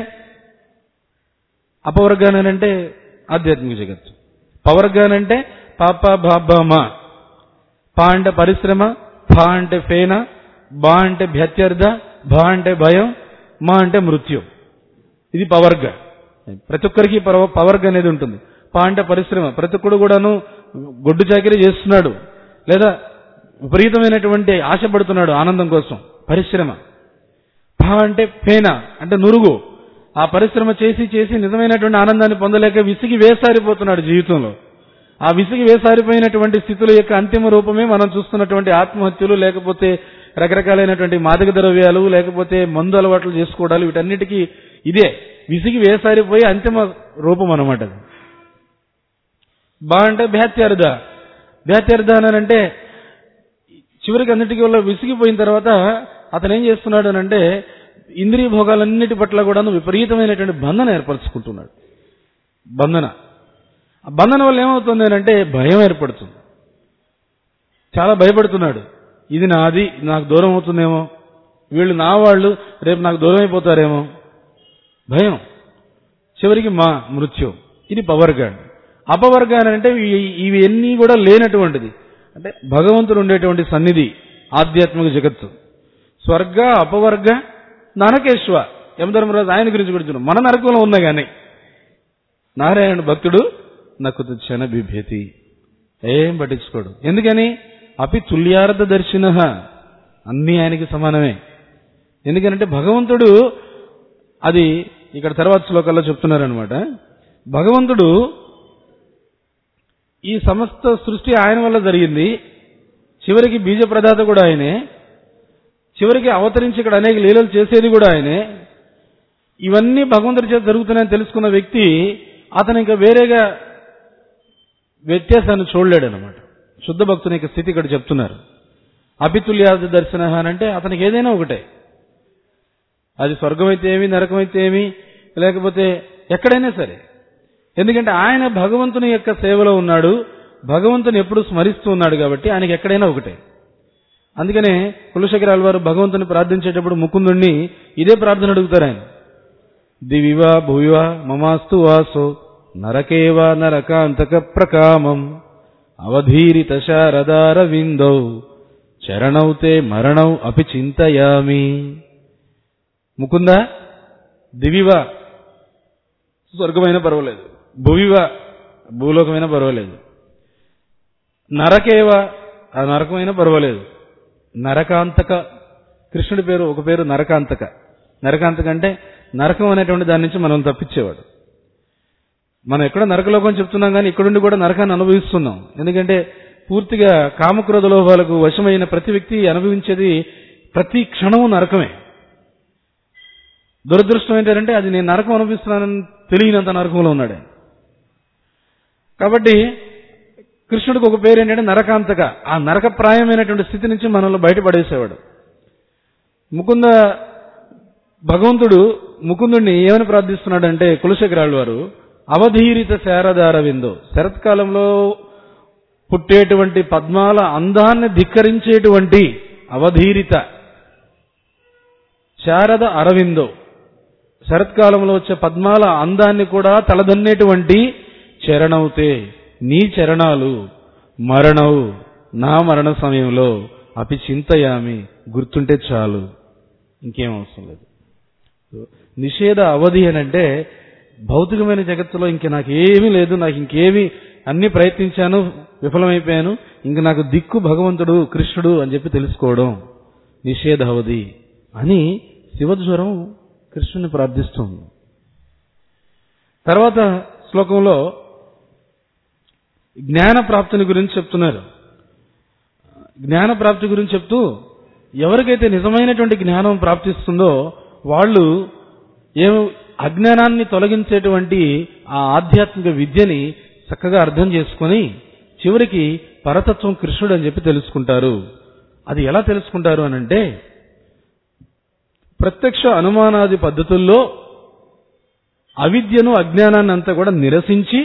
అపవర్గానంటే ఆధ్యాత్మిక జగత్తు పవర్గానంటే పాప బాబా పా అంటే పరిశ్రమ ఫా అంటే ఫేన బా అంటే భ్యత్యర్థ భా అంటే భయం మా అంటే మృత్యు ఇది పవర్గ ప్రతి ఒక్కరికి పవ- పవర్గ అనేది ఉంటుంది పా అంటే పరిశ్రమ ప్రతి ఒక్కడు కూడాను గొడ్డు చాకరీ చేస్తున్నాడు లేదా విపరీతమైనటువంటి ఆశపడుతున్నాడు ఆనందం కోసం పరిశ్రమ పా అంటే పేన అంటే నురుగు ఆ పరిశ్రమ చేసి చేసి నిజమైనటువంటి ఆనందాన్ని పొందలేక విసిగి వేసారిపోతున్నాడు జీవితంలో ఆ విసిగి వేసారిపోయినటువంటి స్థితుల యొక్క అంతిమ రూపమే మనం చూస్తున్నటువంటి ఆత్మహత్యలు లేకపోతే రకరకాలైనటువంటి మాదక ద్రవ్యాలు లేకపోతే మందు అలవాట్లు చేసుకోవడాలు వీటన్నిటికీ ఇదే విసిగి వేసారిపోయి అంతిమ రూపం అనమాట అది బా అంటే భ్యాత్యర్థ భ్యాత్యర్థ అని అంటే చివరికి అన్నిటికీ వల్ల విసిగిపోయిన తర్వాత అతను ఏం చేస్తున్నాడు అని అంటే ఇంద్రియ భోగాలన్నిటి పట్ల కూడాను విపరీతమైనటువంటి బంధన ఏర్పరచుకుంటున్నాడు బంధన ఆ బంధన వల్ల ఏమవుతుంది అని అంటే భయం ఏర్పడుతుంది చాలా భయపడుతున్నాడు ఇది నాది నాకు దూరం అవుతుందేమో వీళ్ళు నా వాళ్ళు రేపు నాకు దూరం అయిపోతారేమో భయం చివరికి మా మృత్యు ఇది పవర్గాడ్ అపవర్గాన్ అంటే ఇవి- ఇవి ఎన్ని కూడా లేనటువంటిది అంటే భగవంతుడు ఉండేటువంటి సన్నిధి ఆధ్యాత్మిక జగత్తు స్వర్గ అపవర్గ నరకేశ్వ యమధర్మరాజు ఆయన గురించి కూడా చూడు. మన నరకంలో ఉన్నా గానీ నారాయణ భక్తుడు నాకు క్షణ బిభ్యతి ఏం పట్టించుకోడు ఎందుకని అపి తుల్యార్థ దర్శిన అన్నీ ఆయనకి సమానమే ఎందుకనంటే భగవంతుడు అది ఇక్కడ తర్వాత శ్లోకాల్లో చెప్తున్నారనమాట భగవంతుడు ఈ సమస్త సృష్టి ఆయన వల్ల జరిగింది చివరికి బీజ ప్రదాత కూడా ఆయనే చివరికి అవతరించి ఇక్కడ అనేక లీలలు చేసేది కూడా ఆయనే ఇవన్నీ భగవంతుడి చేత జరుగుతున్నాయని తెలుసుకున్న వ్యక్తి అతను ఇంకా వేరేగా వ్యత్యాసాన్ని చూడలేడు అనమాట శుద్ధ భక్తుని యొక్క స్థితి ఇక్కడ చెప్తున్నారు అపితుల్యాద దర్శన అని అంటే అతనికి ఏదైనా ఒకటే అది స్వర్గం అయితే ఏమి నరకం అయితే ఏమి లేకపోతే ఎక్కడైనా సరే ఎందుకంటే ఆయన భగవంతుని యొక్క సేవలో ఉన్నాడు భగవంతుని ఎప్పుడు స్మరిస్తూ ఉన్నాడు కాబట్టి ఆయనకి ఎక్కడైనా ఒకటే అందుకనే కులశేఖరాల వారు భగవంతుని ప్రార్థించేటప్పుడు ముకుందుణ్ణి ఇదే ప్రార్థన అడుగుతారు ఆయన దివివా భువివా మమాస్తు వాసో నరకేవా నరకాంతక ప్రకామం అవధీరిత శారదార విందౌ చరణౌతే మరణౌ అపి చింతయామి ముకుంద దివివా స్వర్గమైన పర్వాలేదు భువివా భూలోకమైన పర్వాలేదు నరకేవ ఆ నరకమైన పర్వాలేదు నరకాంతక కృష్ణుడి పేరు ఒక పేరు నరకాంతక నరకాంతక అంటే నరకం అనేటువంటి దాని నుంచి మనం తప్పించేవాడు మనం ఎక్కడ నరకలోకం చెప్తున్నాం కానీ ఇక్కడుండి కూడా నరకాన్ని అనుభవిస్తున్నాం ఎందుకంటే పూర్తిగా కామక్రోధ లోభాలకు వశమైన ప్రతి వ్యక్తి అనుభవించేది ప్రతి క్షణము నరకమే దురదృష్టం ఏంటంటే అది నేను నరకం అనుభవిస్తున్నానని తెలియనంత నరకంలో ఉన్నాడు ఆయన. కాబట్టి కృష్ణుడికి ఒక పేరు ఏంటంటే నరకాంతక ఆ నరకప్రాయమైనటువంటి స్థితి నుంచి మనల్ని బయటపడేసేవాడు ముకుంద భగవంతుడు ముకుందుడిని ఏమని ప్రార్థిస్తున్నాడంటే కులశేఖరాళ్ళు వారు అవధీరిత శారదార విందో శరత్కాలంలో పుట్టేటువంటి పద్మాల అందాన్ని ధిక్కరించేటువంటి అవధీరిత శారద అరవిందో శరత్కాలంలో వచ్చే పద్మాల అందాన్ని కూడా తలదన్నేటువంటి చరణవుతే నీ చరణాలు మరణవు నా మరణ సమయంలో అపి చింతయామి గుర్తుంటే చాలు ఇంకేం అవసరం లేదు నిషేధ అవధి అని అంటే భౌతికమైన జగత్తులో ఇంక నాకు ఏమీ లేదు నాకు ఇంకేమీ అన్ని ప్రయత్నించాను విఫలమైపోయాను ఇంక నాకు దిక్కు భగవంతుడు కృష్ణుడు అని చెప్పి తెలుసుకోవడం నిషేధ అవధి అని శివజ్వరం కృష్ణుని ప్రార్థిస్తుంది తర్వాత శ్లోకంలో జ్ఞాన ప్రాప్తిని గురించి చెప్తున్నారు జ్ఞాన ప్రాప్తి గురించి చెప్తూ ఎవరికైతే నిజమైనటువంటి జ్ఞానం ప్రాప్తిస్తుందో వాళ్ళు ఏం అజ్ఞానాన్ని తొలగించేటువంటి ఆ ఆధ్యాత్మిక విద్యని చక్కగా అర్థం చేసుకొని చివరికి పరతత్వం కృష్ణుడు అని చెప్పి తెలుసుకుంటారు అది ఎలా తెలుసుకుంటారు అని అంటే ప్రత్యక్ష అనుమానాది పద్ధతుల్లో అవిద్యను అజ్ఞానాన్ని అంతా కూడా నిరసించి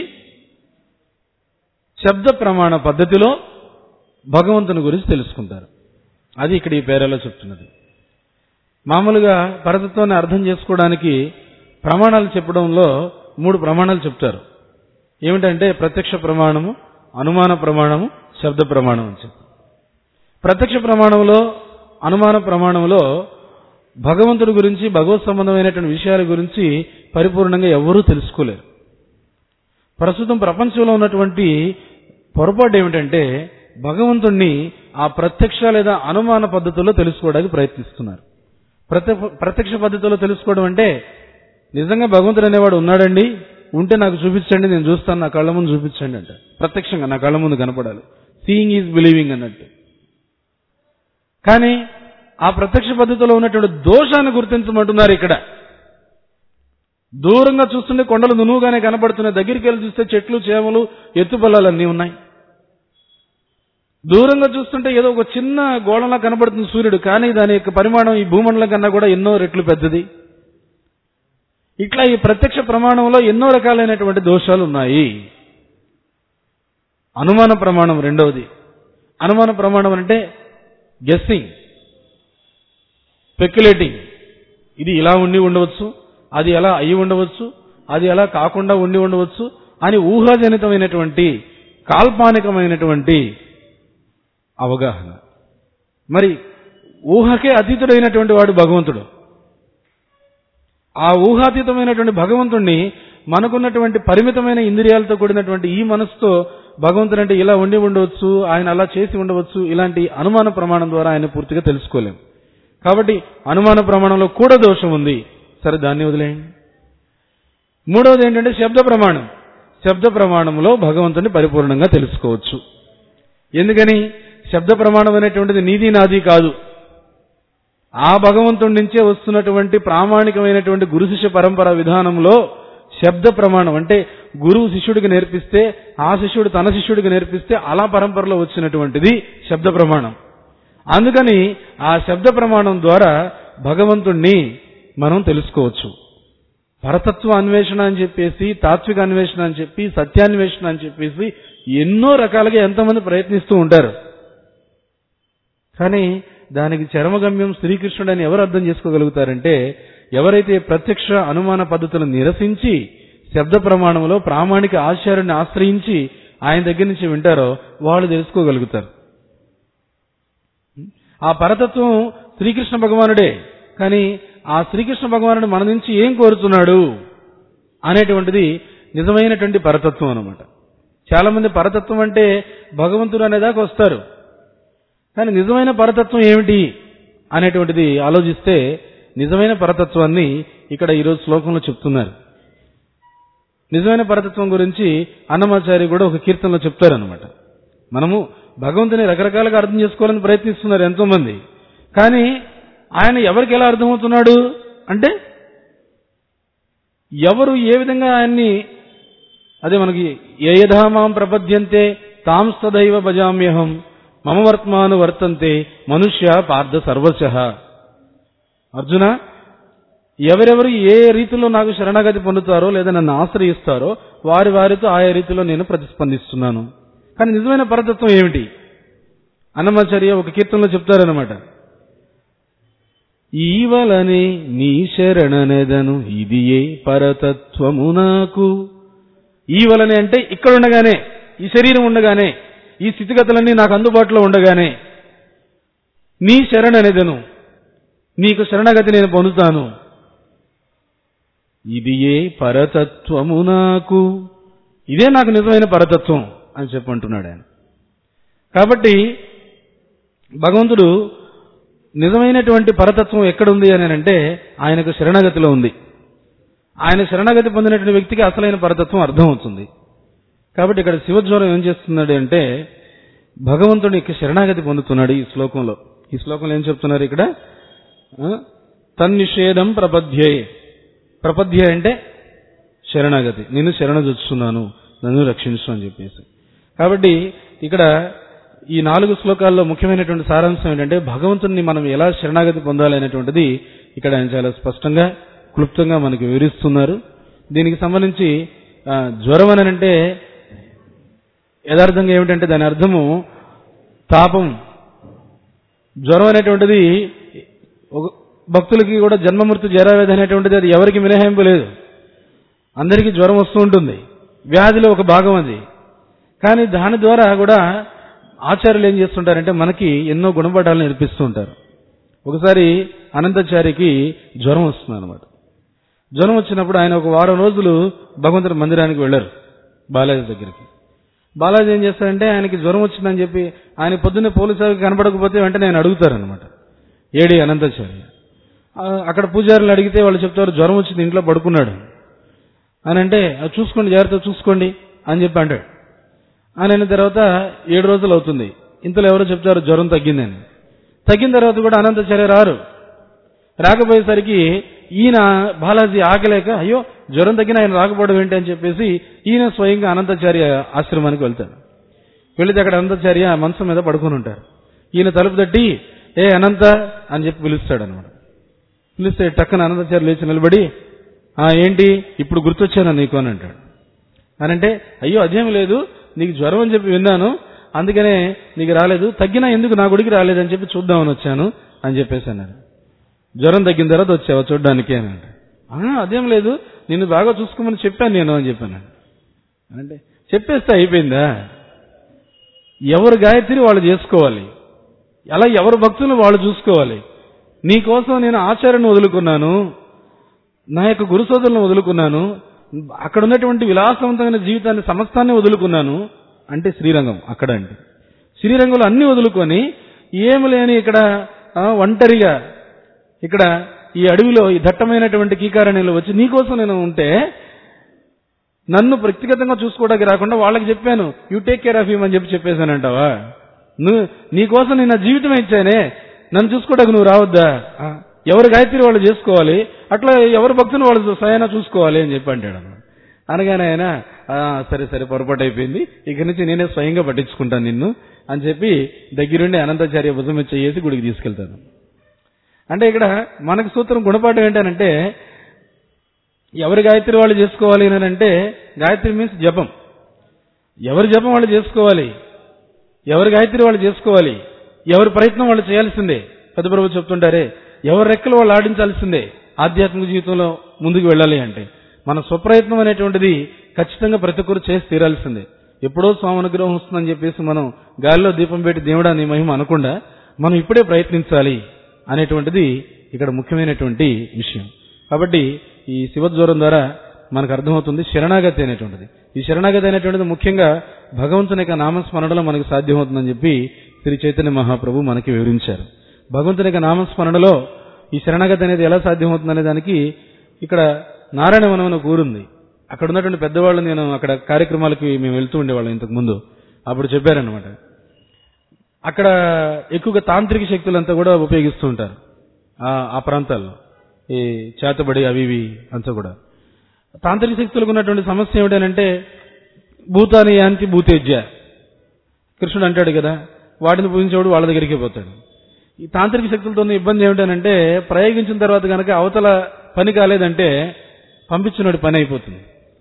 శబ్ద ప్రమాణ పద్ధతిలో భగవంతుని గురించి తెలుసుకుంటారు అది ఇక్కడ ఈ పేరలో చెప్తున్నది మామూలుగా పరతత్వాన్ని అర్థం చేసుకోవడానికి ప్రమాణాలు చెప్పడంలో మూడు ప్రమాణాలు చెప్తారు ఏమిటంటే ప్రత్యక్ష ప్రమాణము అనుమాన ప్రమాణము శబ్ద ప్రమాణం అని చెప్పి ప్రత్యక్ష ప్రమాణంలో అనుమాన ప్రమాణంలో భగవంతుడి గురించి భగవత్ సంబంధమైనటువంటి విషయాల గురించి పరిపూర్ణంగా ఎవరూ తెలుసుకోలేరు ప్రస్తుతం ప్రపంచంలో ఉన్నటువంటి పొరపాటు ఏమిటంటే భగవంతుణ్ణి ఆ ప్రత్యక్ష లేదా అనుమాన పద్ధతుల్లో తెలుసుకోవడానికి ప్రయత్నిస్తున్నారు ప్రత్య- ప్రత్యక్ష పద్ధతిలో తెలుసుకోవడం అంటే నిజంగా భగవంతుడు అనేవాడు ఉన్నాడండి ఉంటే నాకు చూపించండి నేను చూస్తాను నా కళ్ళ ముందు చూపించండి అంటే ప్రత్యక్షంగా నా కళ్ళ ముందు కనపడాలి సీయింగ్ ఈజ్ బిలీవింగ్ అన్నట్టు కానీ ఆ ప్రత్యక్ష పద్ధతిలో ఉన్నటువంటి దోషాన్ని గుర్తించమంటున్నారు ఇక్కడ దూరంగా చూస్తుంటే కొండలు నునువుగానే కనపడుతున్నాయి దగ్గరికి వెళ్ళి చూస్తే చెట్లు చేమలు ఎత్తుపల్లాలు అన్నీ ఉన్నాయి దూరంగా చూస్తుంటే ఏదో ఒక చిన్న గోళంలా కనబడుతుంది సూర్యుడు కానీ దాని యొక్క పరిమాణం ఈ భూమండలం కన్నా కూడా ఎన్నో రెట్లు పెద్దది ఇట్లా ఈ ప్రత్యక్ష ప్రమాణంలో ఎన్నో రకాలైనటువంటి దోషాలు ఉన్నాయి అనుమాన ప్రమాణం రెండవది అనుమాన ప్రమాణం అంటే గెస్సింగ్ స్పెక్యులేటింగ్ ఇది ఇలా ఉండి ఉండవచ్చు అది ఎలా అయి ఉండవచ్చు అది ఎలా కాకుండా ఉండి ఉండవచ్చు అని ఊహాజనితమైనటువంటి కాల్పానికమైనటువంటి అవగాహన మరి ఊహకే అతీతుడైనటువంటి వాడు భగవంతుడు ఆ ఊహాతీతమైనటువంటి భగవంతుణ్ణి మనకున్నటువంటి పరిమితమైన ఇంద్రియాలతో కూడినటువంటి ఈ మనసుతో భగవంతుడు అంటే ఇలా ఉండి ఉండవచ్చు ఆయన అలా చేసి ఉండవచ్చు ఇలాంటి అనుమాన ప్రమాణం ద్వారా ఆయన పూర్తిగా తెలుసుకోలేం కాబట్టి అనుమాన ప్రమాణంలో కూడా దోషం ఉంది సరే దాన్ని వదిలేయండి మూడవది ఏంటంటే శబ్ద ప్రమాణం శబ్ద ప్రమాణంలో భగవంతుని పరిపూర్ణంగా తెలుసుకోవచ్చు ఎందుకని శబ్ద ప్రమాణం అనేటువంటిది నీది నాది కాదు ఆ భగవంతుడి నుంచే వస్తున్నటువంటి ప్రామాణికమైనటువంటి గురు శిష్య పరంపర విధానంలో శబ్ద ప్రమాణం అంటే గురువు శిష్యుడికి నేర్పిస్తే ఆ శిష్యుడు తన శిష్యుడికి నేర్పిస్తే అలా పరంపరలో వచ్చినటువంటిది శబ్ద ప్రమాణం అందుకని ఆ శబ్ద ప్రమాణం ద్వారా భగవంతుణ్ణి మనం తెలుసుకోవచ్చు పరతత్వ అన్వేషణ అని చెప్పేసి తాత్విక అన్వేషణ అని చెప్పి సత్యాన్వేషణ అని చెప్పేసి ఎన్నో రకాలుగా ఎంతమంది ప్రయత్నిస్తూ ఉంటారు కానీ దానికి చరమగమ్యం శ్రీకృష్ణుడని ఎవరు అర్థం చేసుకోగలుగుతారంటే ఎవరైతే ప్రత్యక్ష అనుమాన పద్ధతులను నిరసించి శబ్ద ప్రమాణంలో ప్రామాణిక ఆచార్యుని ఆశ్రయించి ఆయన దగ్గర నుంచి వింటారో వాళ్ళు తెలుసుకోగలుగుతారు ఆ పరతత్వం శ్రీకృష్ణ భగవానుడే కానీ ఆ శ్రీకృష్ణ భగవానుడు మన నుంచి ఏం కోరుతున్నాడు అనేటువంటిది నిజమైనటువంటి పరతత్వం అన్నమాట చాలా మంది పరతత్వం అంటే భగవంతుడు అనేదాకా వస్తారు కానీ నిజమైన పరతత్వం ఏమిటి అనేటువంటిది ఆలోచిస్తే నిజమైన పరతత్వాన్ని ఇక్కడ ఈరోజు శ్లోకంలో చెప్తున్నారు నిజమైన పరతత్వం గురించి అన్నమాచారి కూడా ఒక కీర్తనలో చెప్తారనమాట మనము భగవంతుని రకరకాలుగా అర్థం చేసుకోవాలని ప్రయత్నిస్తున్నారు ఎంతో మంది కానీ ఆయన ఎవరికి ఎలా అర్థమవుతున్నాడు అంటే ఎవరు ఏ విధంగా ఆయన్ని అదే మనకి ఏ యథామాం ప్రపద్యంతే తాంస్తదైవ భజామ్యహం మమ వర్త్మాను వర్తంతే మనుష్య పార్థ సర్వశ అర్జున ఎవరెవరు ఏ రీతిలో నాకు శరణాగతి పొందుతారో లేదా నన్ను ఆశ్రయిస్తారో వారి వారితో ఆయా రీతిలో నేను ప్రతిస్పందిస్తున్నాను కానీ నిజమైన పరతత్వం ఏమిటి అన్నమాచార్య ఒక కీర్తనలో చెప్తారనమాట ఈవలనే నీ శరణనెదను ఇది ఏ పరతత్వము నాకు ఈవలనే అంటే ఇక్కడ ఉండగానే ఈ శరీరం ఉండగానే ఈ స్థితిగతులన్నీ నాకు అందుబాటులో ఉండగానే నీ శరణనెదను నీకు శరణగతి నేను పొందుతాను ఇది ఏ పరతత్వము నాకు ఇదే నాకు నిజమైన పరతత్వం అని చెప్పంటున్నాడు ఆయన కాబట్టి భగవంతుడు నిజమైనటువంటి పరతత్వం ఎక్కడుంది అని అంటే ఆయనకు శరణగతిలో ఉంది ఆయన శరణగతి పొందినటువంటి వ్యక్తికి అసలైన పరతత్వం అర్థమవుతుంది కాబట్టి ఇక్కడ శివజ్వరం ఏం చేస్తున్నాడు అంటే భగవంతునికి శరణాగతి పొందుతున్నాడు ఈ శ్లోకంలో ఈ శ్లోకంలో ఏం చెప్తున్నారు ఇక్కడ ఆ? తన్నిషేధం ప్రపద్యే ప్రపద్య అంటే శరణాగతి నేను శరణజొచ్చున్నాను నన్ను రక్షించు అని చెప్పేసి కాబట్టి ఇక్కడ ఈ నాలుగు శ్లోకాల్లో ముఖ్యమైనటువంటి సారాంశం ఏంటంటే భగవంతుని మనం ఎలా శరణాగతి పొందాలి అనేటువంటిది ఇక్కడ ఆయన చాలా స్పష్టంగా క్లుప్తంగా మనకి వివరిస్తున్నారు దీనికి సంబంధించి ఆ, జ్వరం అని అంటే యథార్థంగా ఏమిటంటే దాని అర్థము తాపం జ్వరం అనేటువంటిది ఒక భక్తులకి కూడా జన్మమృతి జరావేది అనేటువంటిది అది ఎవరికి మినహాయింపు లేదు అందరికీ జ్వరం వస్తూ ఉంటుంది వ్యాధిలో ఒక భాగం అది కానీ దాని ద్వారా కూడా ఆచార్యులు ఏం చేస్తుంటారంటే మనకి ఎన్నో గుణపాఠాలు నేర్పిస్తూ ఉంటారు ఒకసారి అనంతాచార్యకి జ్వరం వస్తుంది అనమాట జ్వరం వచ్చినప్పుడు ఆయన ఒక వారం రోజులు భగవంతుడి మందిరానికి వెళ్ళారు బాలాజీ దగ్గరికి బాలాజీ ఏం చేస్తారంటే ఆయనకి జ్వరం వచ్చిందని చెప్పి ఆయన పొద్దున్నే పోలీసు కనపడకపోతే వెంటనే ఆయన అడుగుతారనమాట ఏడి అనంతాచార్య ఆ, అక్కడ పూజారులు అడిగితే వాళ్ళు చెప్తారు జ్వరం వచ్చింది ఇంట్లో పడుకున్నాడు అని అంటే "అది చూసుకోండి జాగ్రత్త చూసుకోండి అని చెప్పి అంటాడు అని అయిన తర్వాత ఏడు రోజులు అవుతుంది ఇంతలో ఎవరో చెప్తారు జ్వరం తగ్గిందని తగ్గిన తర్వాత కూడా అనంతాచార్య రారు రాకపోయేసరికి ఈయన బాలాజీ ఆగలేక అయ్యో జ్వరం తగ్గిన ఆయన రాకపోవడం ఏంటి అని చెప్పేసి ఈయన స్వయంగా అనంతాచార్య ఆశ్రమానికి వెళ్తాడు వెళితే అక్కడ అనంతాచార్య మనసు మీద పడుకొని ఉంటారు ఈయన తలుపు తట్టి ఏ అనంత అని చెప్పి పిలుస్తాడు అనమాట పిలిస్తే టక్కన అనంతాచార్య లేచి నిలబడి ఆ ఏంటి ఇప్పుడు గుర్తొచ్చాను నీకు అని అంటాడు అని అంటే అయ్యో అదేం లేదు నీకు జ్వరం అని చెప్పి విన్నాను అందుకనే నీకు రాలేదు తగ్గినా ఎందుకు నా గుడికి రాలేదని చెప్పి చూద్దామని వచ్చాను అని చెప్పేసి అన్నాడు జ్వరం తగ్గిన తర్వాత వచ్చావా చూడ్డానికి అని అంటే "ఆ, అదేం లేదు నిన్ను బాగా చూసుకోమని చెప్పాను నేను అని చెప్పాను అంటే చెప్పేస్తే అయిపోయిందా ఎవరు గాయత్రి వాళ్ళు చేసుకోవాలి అలా ఎవరు భక్తులు వాళ్ళు చూసుకోవాలి నీ కోసం నేను ఆచార్యను వదులుకున్నాను నా యొక్క గురు సోదరులను వదులుకున్నాను అక్కడ ఉన్నటువంటి విలాసవంతమైన జీవితాన్ని సమస్తాన్ని వదులుకున్నాను అంటే శ్రీరంగం అక్కడ అంటే శ్రీరంగంలో అన్ని వదులుకొని ఏమి లేని ఇక్కడ ఆ, ఒంటరిగా ఇక్కడ ఈ అడవిలో ఈ దట్టమైనటువంటి కీకారణ్యంలో వచ్చి నీకోసం నేను ఉంటే నన్ను వ్యక్తిగతంగా చూసుకోవడానికి రాకుండా వాళ్ళకి చెప్పాను you take care of him అని చెప్పి చెప్పేశానంటావా నువ్వు నీకోసం నేను నా జీవితమే ఇచ్చానే నన్ను చూసుకోవడానికి నువ్వు రావద్దా ఆ, ఎవరు గాయత్రి వాళ్ళు చేసుకోవాలి అట్లా ఎవరు భక్తులు వాళ్ళు స్వయానా చూసుకోవాలి అని చెప్పి అంటాడు అన్నమాట. అనగానే ఆయన "ఆ, సరే సరే పొరపాటు అయిపోయింది ఇక నుంచి నేనే స్వయంగా పట్టించుకుంటాను నిన్ను అని చెప్పి దగ్గరుండి అనంతాచార్య భుజం మీద చేసి గుడికి తీసుకెళ్తాను అంటే ఇక్కడ మనకు సూత్రం గుణపాఠం ఏంటనంటే ఎవరి గాయత్రి వాళ్ళు చేసుకోవాలి అని అంటే గాయత్రి మీన్స్ జపం ఎవరి జపం వాళ్ళు చేసుకోవాలి ఎవరి గాయత్రి వాళ్ళు చేసుకోవాలి ఎవరి ప్రయత్నం వాళ్ళు చేయాల్సిందే పెద్ద ప్రభు చెప్తుంటారే ఎవరి రెక్కలు వాళ్ళు ఆడించాల్సిందే ఆధ్యాత్మిక జీవితంలో ముందుకు వెళ్ళాలి అంటే మన స్వప్రయత్నం అనేటువంటిది ఖచ్చితంగా ప్రతి ఒక్కరు చేసి తీరాల్సిందే ఎప్పుడో స్వామి అనుగ్రహం వస్తుందని చెప్పేసి మనం గాలిలో దీపం పెట్టి దేవుడా నీ మహిమ అనకుండా మనం ఇప్పుడే ప్రయత్నించాలి అనేటువంటిది ఇక్కడ ముఖ్యమైనటువంటి విషయం కాబట్టి ఈ శివజ్వరం ద్వారా మనకు అర్థమవుతుంది శరణాగతి అనేటువంటిది ఈ శరణాగతి అనేటువంటిది ముఖ్యంగా భగవంతుని యొక్క నామస్మరణలో మనకు సాధ్యమవుతుందని చెప్పి శ్రీ చైతన్య మహాప్రభు మనకి వివరించారు భగవంతుని యొక్క నామస్మరణలో ఈ శరణాగతి అనేది ఎలా సాధ్యమవుతుందనే దానికి ఇక్కడ నారాయణ వనం అని ఒక ఊరుంది అక్కడ ఉన్నటువంటి పెద్దవాళ్ళు నేను అక్కడ కార్యక్రమాలకి మేము వెళ్తూ ఉండేవాళ్ళం ఇంతకు ముందు అప్పుడు చెప్పారనమాట అక్కడ ఎక్కువగా తాంత్రిక శక్తులంతా కూడా ఉపయోగిస్తూ ఉంటారు ఆ- ఆ ప్రాంతాల్లో ఈ చేతబడి అవి ఇవి అంతా కూడా తాంత్రిక శక్తులకు ఉన్నటువంటి సమస్య ఏమిటంటే భూతాని యాంతి భూతేజ్య కృష్ణుడు అంటాడు కదా వాటిని పూజించేవాడు వాళ్ళ దగ్గరికి పోతాడు ఈ తాంత్రిక శక్తులతో ఉన్న ఇబ్బంది ఏమిటనంటే ప్రయోగించిన తర్వాత కనుక అవతల పని కాలేదంటే పంపించినోడి పని అయిపోతుంది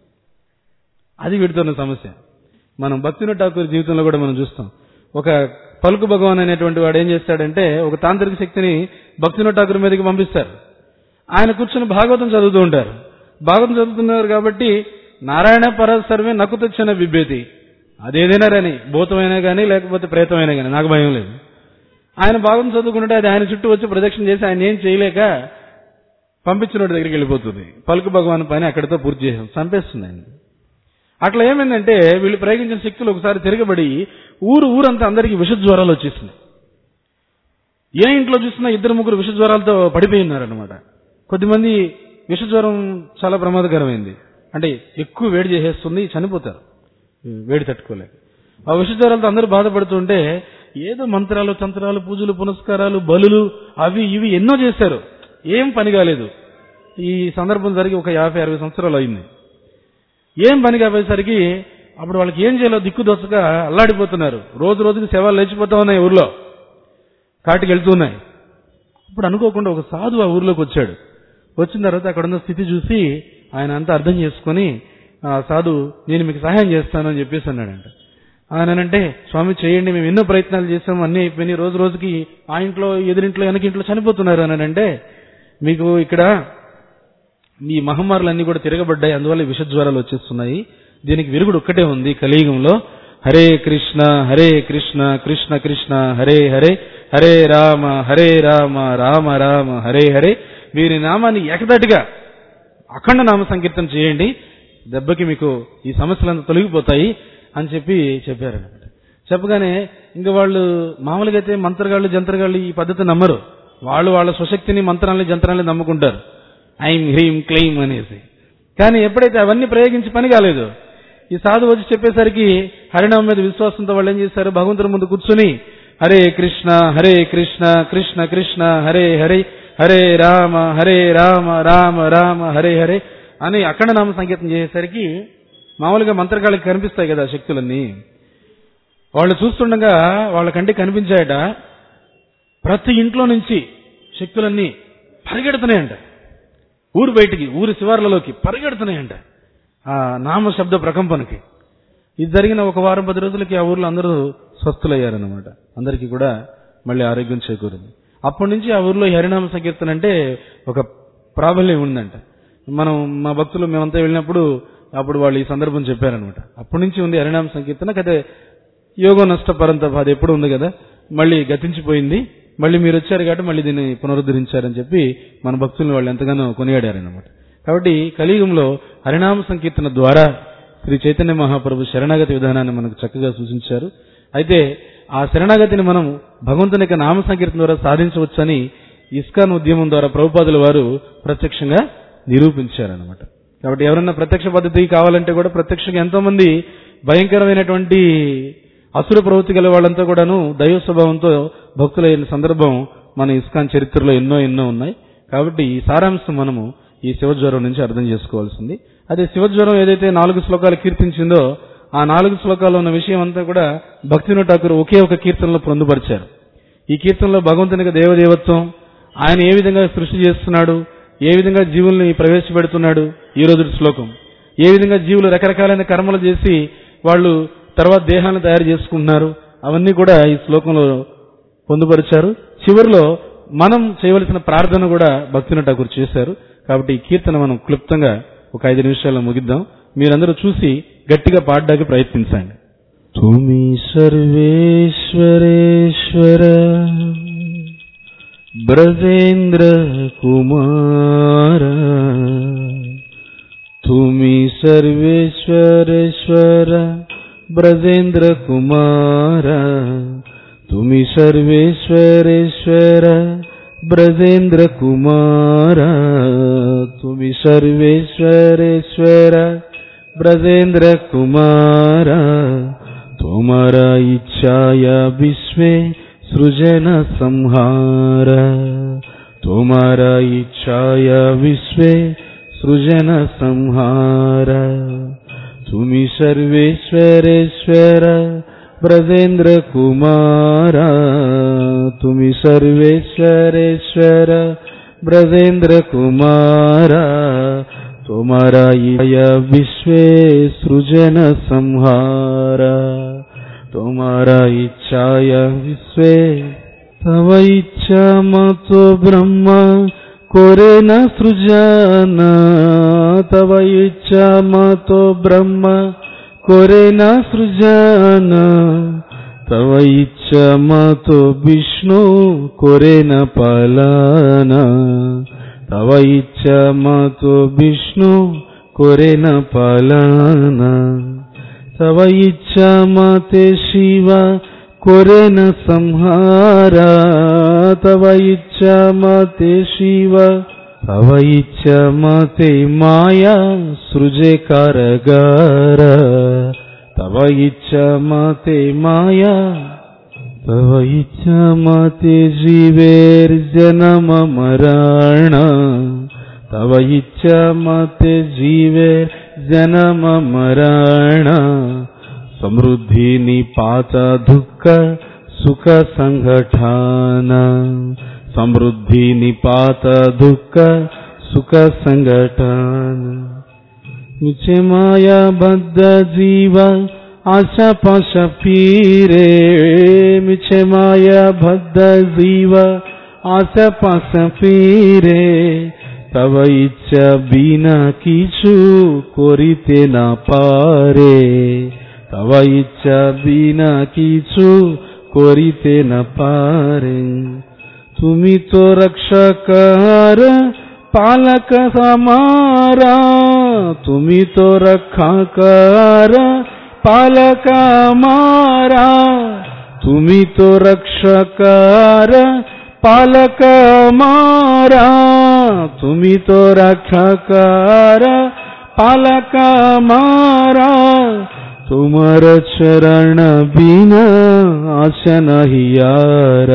అది వీడితోన్న సమస్య మనం భక్తిన ఠాకూర్ జీవితంలో కూడా మనం చూస్తాం ఒక పలుకు భగవాన్ అనేటువంటి వాడు ఏం చేస్తాడంటే ఒక తాంత్రిక శక్తిని భక్తిన ఠాకూర్ మీదకి పంపిస్తారు ఆయన కూర్చొని భాగవతం చదువుతూ ఉంటారు భాగవతం చదువుతున్నారు కాబట్టి నారాయణ పర సర్వే నకు తెచ్చిన బిబ్బేతి అదేదైనా రాని భూతమైనా కానీ లేకపోతే ప్రేతమైనా కానీ నాకు భయం లేదు ఆయన భాగం చదువుకుంటే అది ఆయన చుట్టూ వచ్చి ప్రదక్షిణ చేసి ఆయన ఏం చేయలేక పంపించిన దగ్గరికి వెళ్ళిపోతుంది పలుకు భగవాన్ పని అక్కడితో పూర్తి చేసాం చంపేస్తుంది ఆయన అట్లా ఏమైందంటే వీళ్ళు ప్రయోగించిన శక్తులు ఒకసారి తిరగబడి ఊరు ఊరంతా అందరికీ విష జ్వరాలు వచ్చేసింది ఏ ఇంట్లో చూసినా ఇద్దరు ముగ్గురు విష జ్వరాలతో పడిపోయి ఉన్నారనమాట కొద్దిమంది విష జ్వరం చాలా ప్రమాదకరమైంది అంటే ఎక్కువ వేడి చేసేస్తుంది చనిపోతారు వేడి తట్టుకోలేక ఆ విష జ్వరాలతో అందరూ బాధపడుతుంటే ఏదో మంత్రాలు తంత్రాలు పూజలు పునస్కారాలు బలులు అవి ఇవి ఎన్నో చేశారు ఏం పని కాలేదు ఈ సందర్భం జరిగి ఒక యాభై అరవై సంవత్సరాలు అయింది ఏం పని కాపోయేసరికి అప్పుడు వాళ్ళకి ఏం చేయాలో దిక్కు దోసక అల్లాడిపోతున్నారు రోజు రోజుకి శవాలు లేచిపోతా ఉన్నాయి ఊర్లో కాటికి వెళ్తున్నాయి అప్పుడు అనుకోకుండా ఒక సాధు ఆ ఊర్లోకి వచ్చాడు వచ్చిన తర్వాత అక్కడ ఉన్న స్థితి చూసి ఆయన అంతా అర్థం చేసుకొని ఆ సాధు నేను మీకు సహాయం చేస్తాను అని చెప్పేసి అన్నాడంట ఆయనంటే స్వామి చేయండి మేము ఎన్నో ప్రయత్నాలు చేసాం అన్ని అయిపోయినాయి రోజు రోజుకి ఆ ఇంట్లో ఎదురింట్లో వెనక ఇంట్లో చనిపోతున్నారు అన్నాడంటే మీకు ఇక్కడ ఈ మహమ్మారులన్నీ కూడా తిరగబడ్డాయి అందువల్ల విష జ్వరాలు వచ్చేస్తున్నాయి దీనికి విరుగుడు ఒక్కటే ఉంది కలియుగంలో హరే కృష్ణ హరే కృష్ణ కృష్ణ కృష్ణ హరే హరే హరే రామ హరే రామ రామ రామ హరే హరే వీరి నామాన్ని ఏకదాటిగా అఖండ నామ సంకీర్తన చేయండి దెబ్బకి మీకు ఈ సమస్యలంతా తొలగిపోతాయి అని చెప్పి చెప్పారనమాట చెప్పగానే ఇంకా వాళ్ళు మామూలుగా అయితే మంత్రగాళ్ళు జంత్రగాళ్ళు ఈ పద్ధతి నమ్మరు వాళ్ళు వాళ్ళ స్వశక్తిని మంత్రాలని జంత్రాలని నమ్ముకుంటారు ఐం హ్రీం క్లెయిమ్ అనేసి కానీ ఎప్పుడైతే అవన్నీ ప్రయోగించి పని కాలేదు ఈ సాధు వచ్చి చెప్పేసరికి హరినామం మీద విశ్వాసంతో వాళ్ళు ఏం చేశారు భగవంతుని ముందు కూర్చుని హరే కృష్ణ హరే కృష్ణ కృష్ణ కృష్ణ హరే హరే హరే రామ హరే రామ రామ రామ హరే హరే అని అఖండ నామ సంకేతం చేసేసరికి మామూలుగా మంత్రగాళ్ళకి కనిపిస్తాయి కదా శక్తులన్నీ వాళ్ళు చూస్తుండగా వాళ్ళ కంటికి కనిపించాయట ప్రతి ఇంట్లో నుంచి శక్తులన్నీ పరిగెడుతున్నాయంట ఊరు బయటికి ఊరి శివార్లలోకి పరిగెడుతున్నాయంట ఆ నామ శబ్ద ప్రకంపనకి ఇది జరిగిన ఒక వారం పది రోజులకి ఆ ఊర్లో అందరూ స్వస్థులయ్యారనమాట అందరికీ కూడా మళ్ళీ ఆరోగ్యం చేకూరింది అప్పటి నుంచి ఆ ఊర్లో ఈ హరినామ సంకీర్తన అంటే ఒక ప్రాబల్యం ఉందంట మనం మా భక్తులు మేమంతా వెళ్ళినప్పుడు అప్పుడు వాళ్ళు ఈ సందర్భం చెప్పారనమాట అప్పటి నుంచి ఉంది హరినామ సంకీర్తన కదే యోగో నష్ట పరంతప అది ఎప్పుడు ఉంది కదా మళ్ళీ గతించిపోయింది మళ్ళీ మీరు వచ్చారు కాబట్టి మళ్ళీ దీన్ని పునరుద్ధరించారని చెప్పి మన భక్తులను వాళ్ళు ఎంతగానో కొనియాడారనమాట కాబట్టి కలియుగంలో హరినామ సంకీర్తన ద్వారా శ్రీ చైతన్య మహాప్రభు శరణాగతి విధానాన్ని మనకు చక్కగా సూచించారు అయితే ఆ శరణాగతిని మనం భగవంతుని యొక్క నామ సంకీర్తన ద్వారా సాధించవచ్చని ఇస్కాన్ ఉద్యమం ద్వారా ప్రభుపాదుల వారు ప్రత్యక్షంగా నిరూపించారనమాట కాబట్టి ఎవరన్నా ప్రత్యక్ష పద్ధతి కావాలంటే కూడా ప్రత్యక్షంగా ఎంతో మంది భయంకరమైనటువంటి అసుర ప్రవృత్తి గల వాళ్ళంతా కూడాను దైవ స్వభావంతో భక్తులైన సందర్భం మన ఇస్కాన్ చరిత్రలో ఎన్నో ఎన్నో ఉన్నాయి కాబట్టి ఈ సారాంశం మనము ఈ శివజ్వరం నుంచి అర్థం చేసుకోవాల్సింది అదే శివజ్వరం ఏదైతే నాలుగు శ్లోకాలు కీర్తించిందో ఆ నాలుగు శ్లోకాల్లో ఉన్న విషయం అంతా కూడా భక్తిను ఠాకూర్ ఒకే ఒక కీర్తనలో పొందుపరిచారు ఈ కీర్తనలో భగవంతునికి దేవదేవత్వం ఆయన ఏ విధంగా సృష్టి చేస్తున్నాడు ఏ విధంగా జీవుల్ని ప్రవేశపెడుతున్నాడు ఈ రోజు శ్లోకం ఏ విధంగా జీవులు రకరకాలైన కర్మలు చేసి వాళ్ళు తర్వాత దేహాన్ని తయారు చేసుకుంటున్నారు అవన్నీ కూడా ఈ శ్లోకంలో పొందుపరిచారు చివరిలో మనం చేయవలసిన ప్రార్థన కూడా భక్తిని ఠాకూర్ చేశారు కాబట్టి ఈ కీర్తన మనం క్లుప్తంగా ఒక ఐదు నిమిషాల్లో ముగిద్దాం మీరందరూ చూసి గట్టిగా పాడడానికి ప్రయత్నించండి తుమి సర్వేశ్వరేశ్వర బ్రజేంద్ర కుమార తుమి సర్వేశ్వరేశ్వర బ్రజేంద్ర కుమార తుమి సర్వేశ్వరేశ్వర బ్రజేంద్ర కుమార తుమి సర్వేశ్వరేశ్వర బ్రజేంద్ర కుమార తుమరా ఇచ్ఛాయ విశ్వే సృజన సంహార తుమరా ఇచ్ఛాయ విశ్వే సృజన సంహార తుమి సర్వేశ్వరేశ్వర ब्रजेन्द्र कुमार तुम्ही सर्वेश्वरेश्वर ब्रजेन्द्र कुमार तुम्हारा इच्छा विश्वे सृजन संहार तुम्हारा इच्छाय विश्वे तव इच्छा मतो ब्रह्म कोरे न सृजन तव इच्छा मतो ब्रह्म कोरे न सृजन तव इच्छा मतो विष्णु कोरे न पालन तव इच्छा मतो विष्णु कोरे न पालन तव इच्छा मते शिव कोरे न संहार तव इच्छा मते शिव तव इच्छा मते माया सृजे कारगार तव इच्छा मते माया तव इच्छा मते जीवेर्जनम मरण तव इच्छा मते जीवेर्जनम मरण समृद्धी निपात दुःख सुख संघठान समृद्धी निपात दुःख सुख संघठान मिचे माया बद्ध जीव आशा पाश फिरे मिचे माया बद्ध जीव आशा पाश फिरे तव इच्छा बिना किछु করিতে না পারে তব ইচ্ছা বিনা কিছু করিতে না পারে তুমি তো রক্ষাকার পালক हमारा তুমি তো রক্ষাকার পালক हमारा তুমি তো রক্ষাকার পালক हमारा তুমি তো রক্ষাকার পালক हमारा तुमर चरण बिना आशा नहीं यार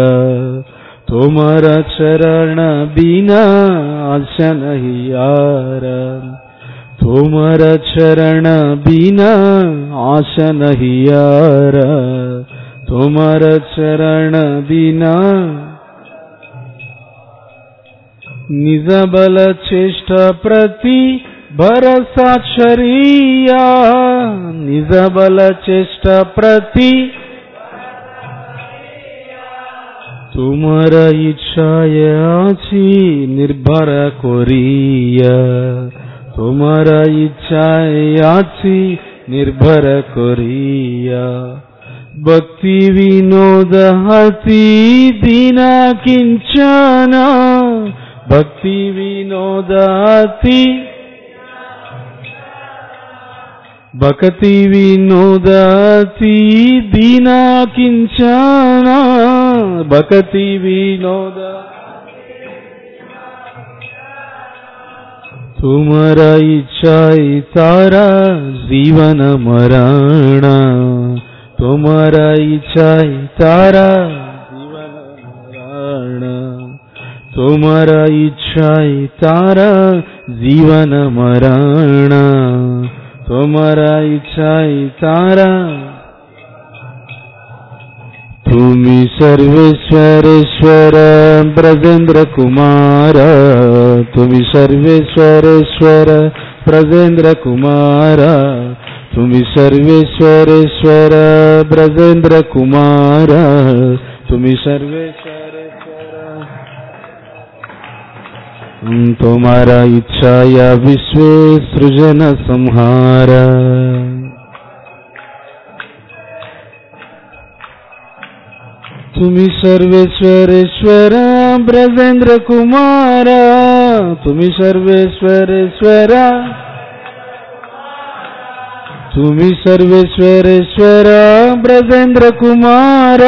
तुमर चरण बिना आशा नहीं यार तुमर चरण बिना आशा नहीं यार तुमर चरण बिना निज बल चेष्ट प्रति भरसा चरिया निज बल चेष्ट प्रति तुमर इच्छाय आছি নির্ভর করিয়া তোমার ইচ্ছায় আছি নির্ভর করিয়া ভক্তি বিনোদ হাতি দিনা কিঞ্চন ভক্তি বিনোদ হাতি భక్తి వినోదతి దీనా కించన భక్తి వినోద तुमर इच्छाई तारा जीवन मरण तुमर इच्छाई तारा जीवन मरण तुमर इच्छाई तारा जीवन मरण तुमरा इच्छाई तारा तुम्ही सर्वेश्वरेश्वर ब्रजेंद्र कुमार तुम्ही सर्वेश्वरेश्वर ब्रजेंद्र कुमार तुम्ही सर्वेश्वरेश्वर ब्रजेंद्र कुमार तुम्ही सर्वेश्वरेश्वर तुम्हारा इच्छा या विश्व सृजन संहार तुम्ही सर्वेश्वरेश्वर ब्रजेंद्र कुमार तुम्ही सर्वेश्वरेश्वर तुम्ही सर्वेश्वरेश्वर ब्रजेंद्र कुमार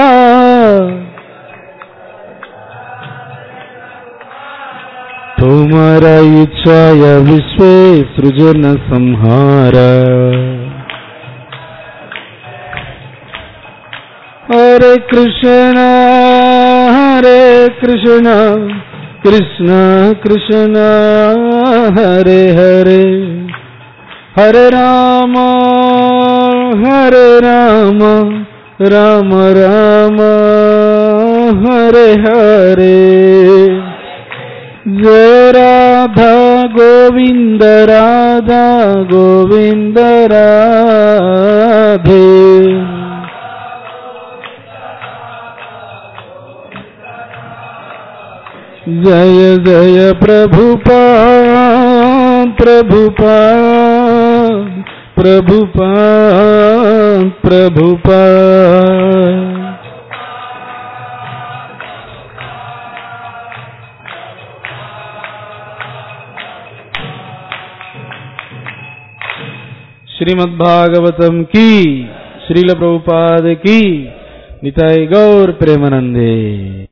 तुम्हारा इच्छा या विश्व सृजन संहार हरे कृष्ण हरे कृष्ण कृष्ण कृष्ण हरे हरे हरे राम हरे राम రామ రామ హరే హరే జయ రాధా గోవింద రాధా గోవింద రాధే జయ జయ ప్రభుపా ప్రభుపా ప్రభుపా ప్రభుపా श्रीमद्भागवतम की श्रील प्रभुपाद की निताई गौर प्रेमानंदे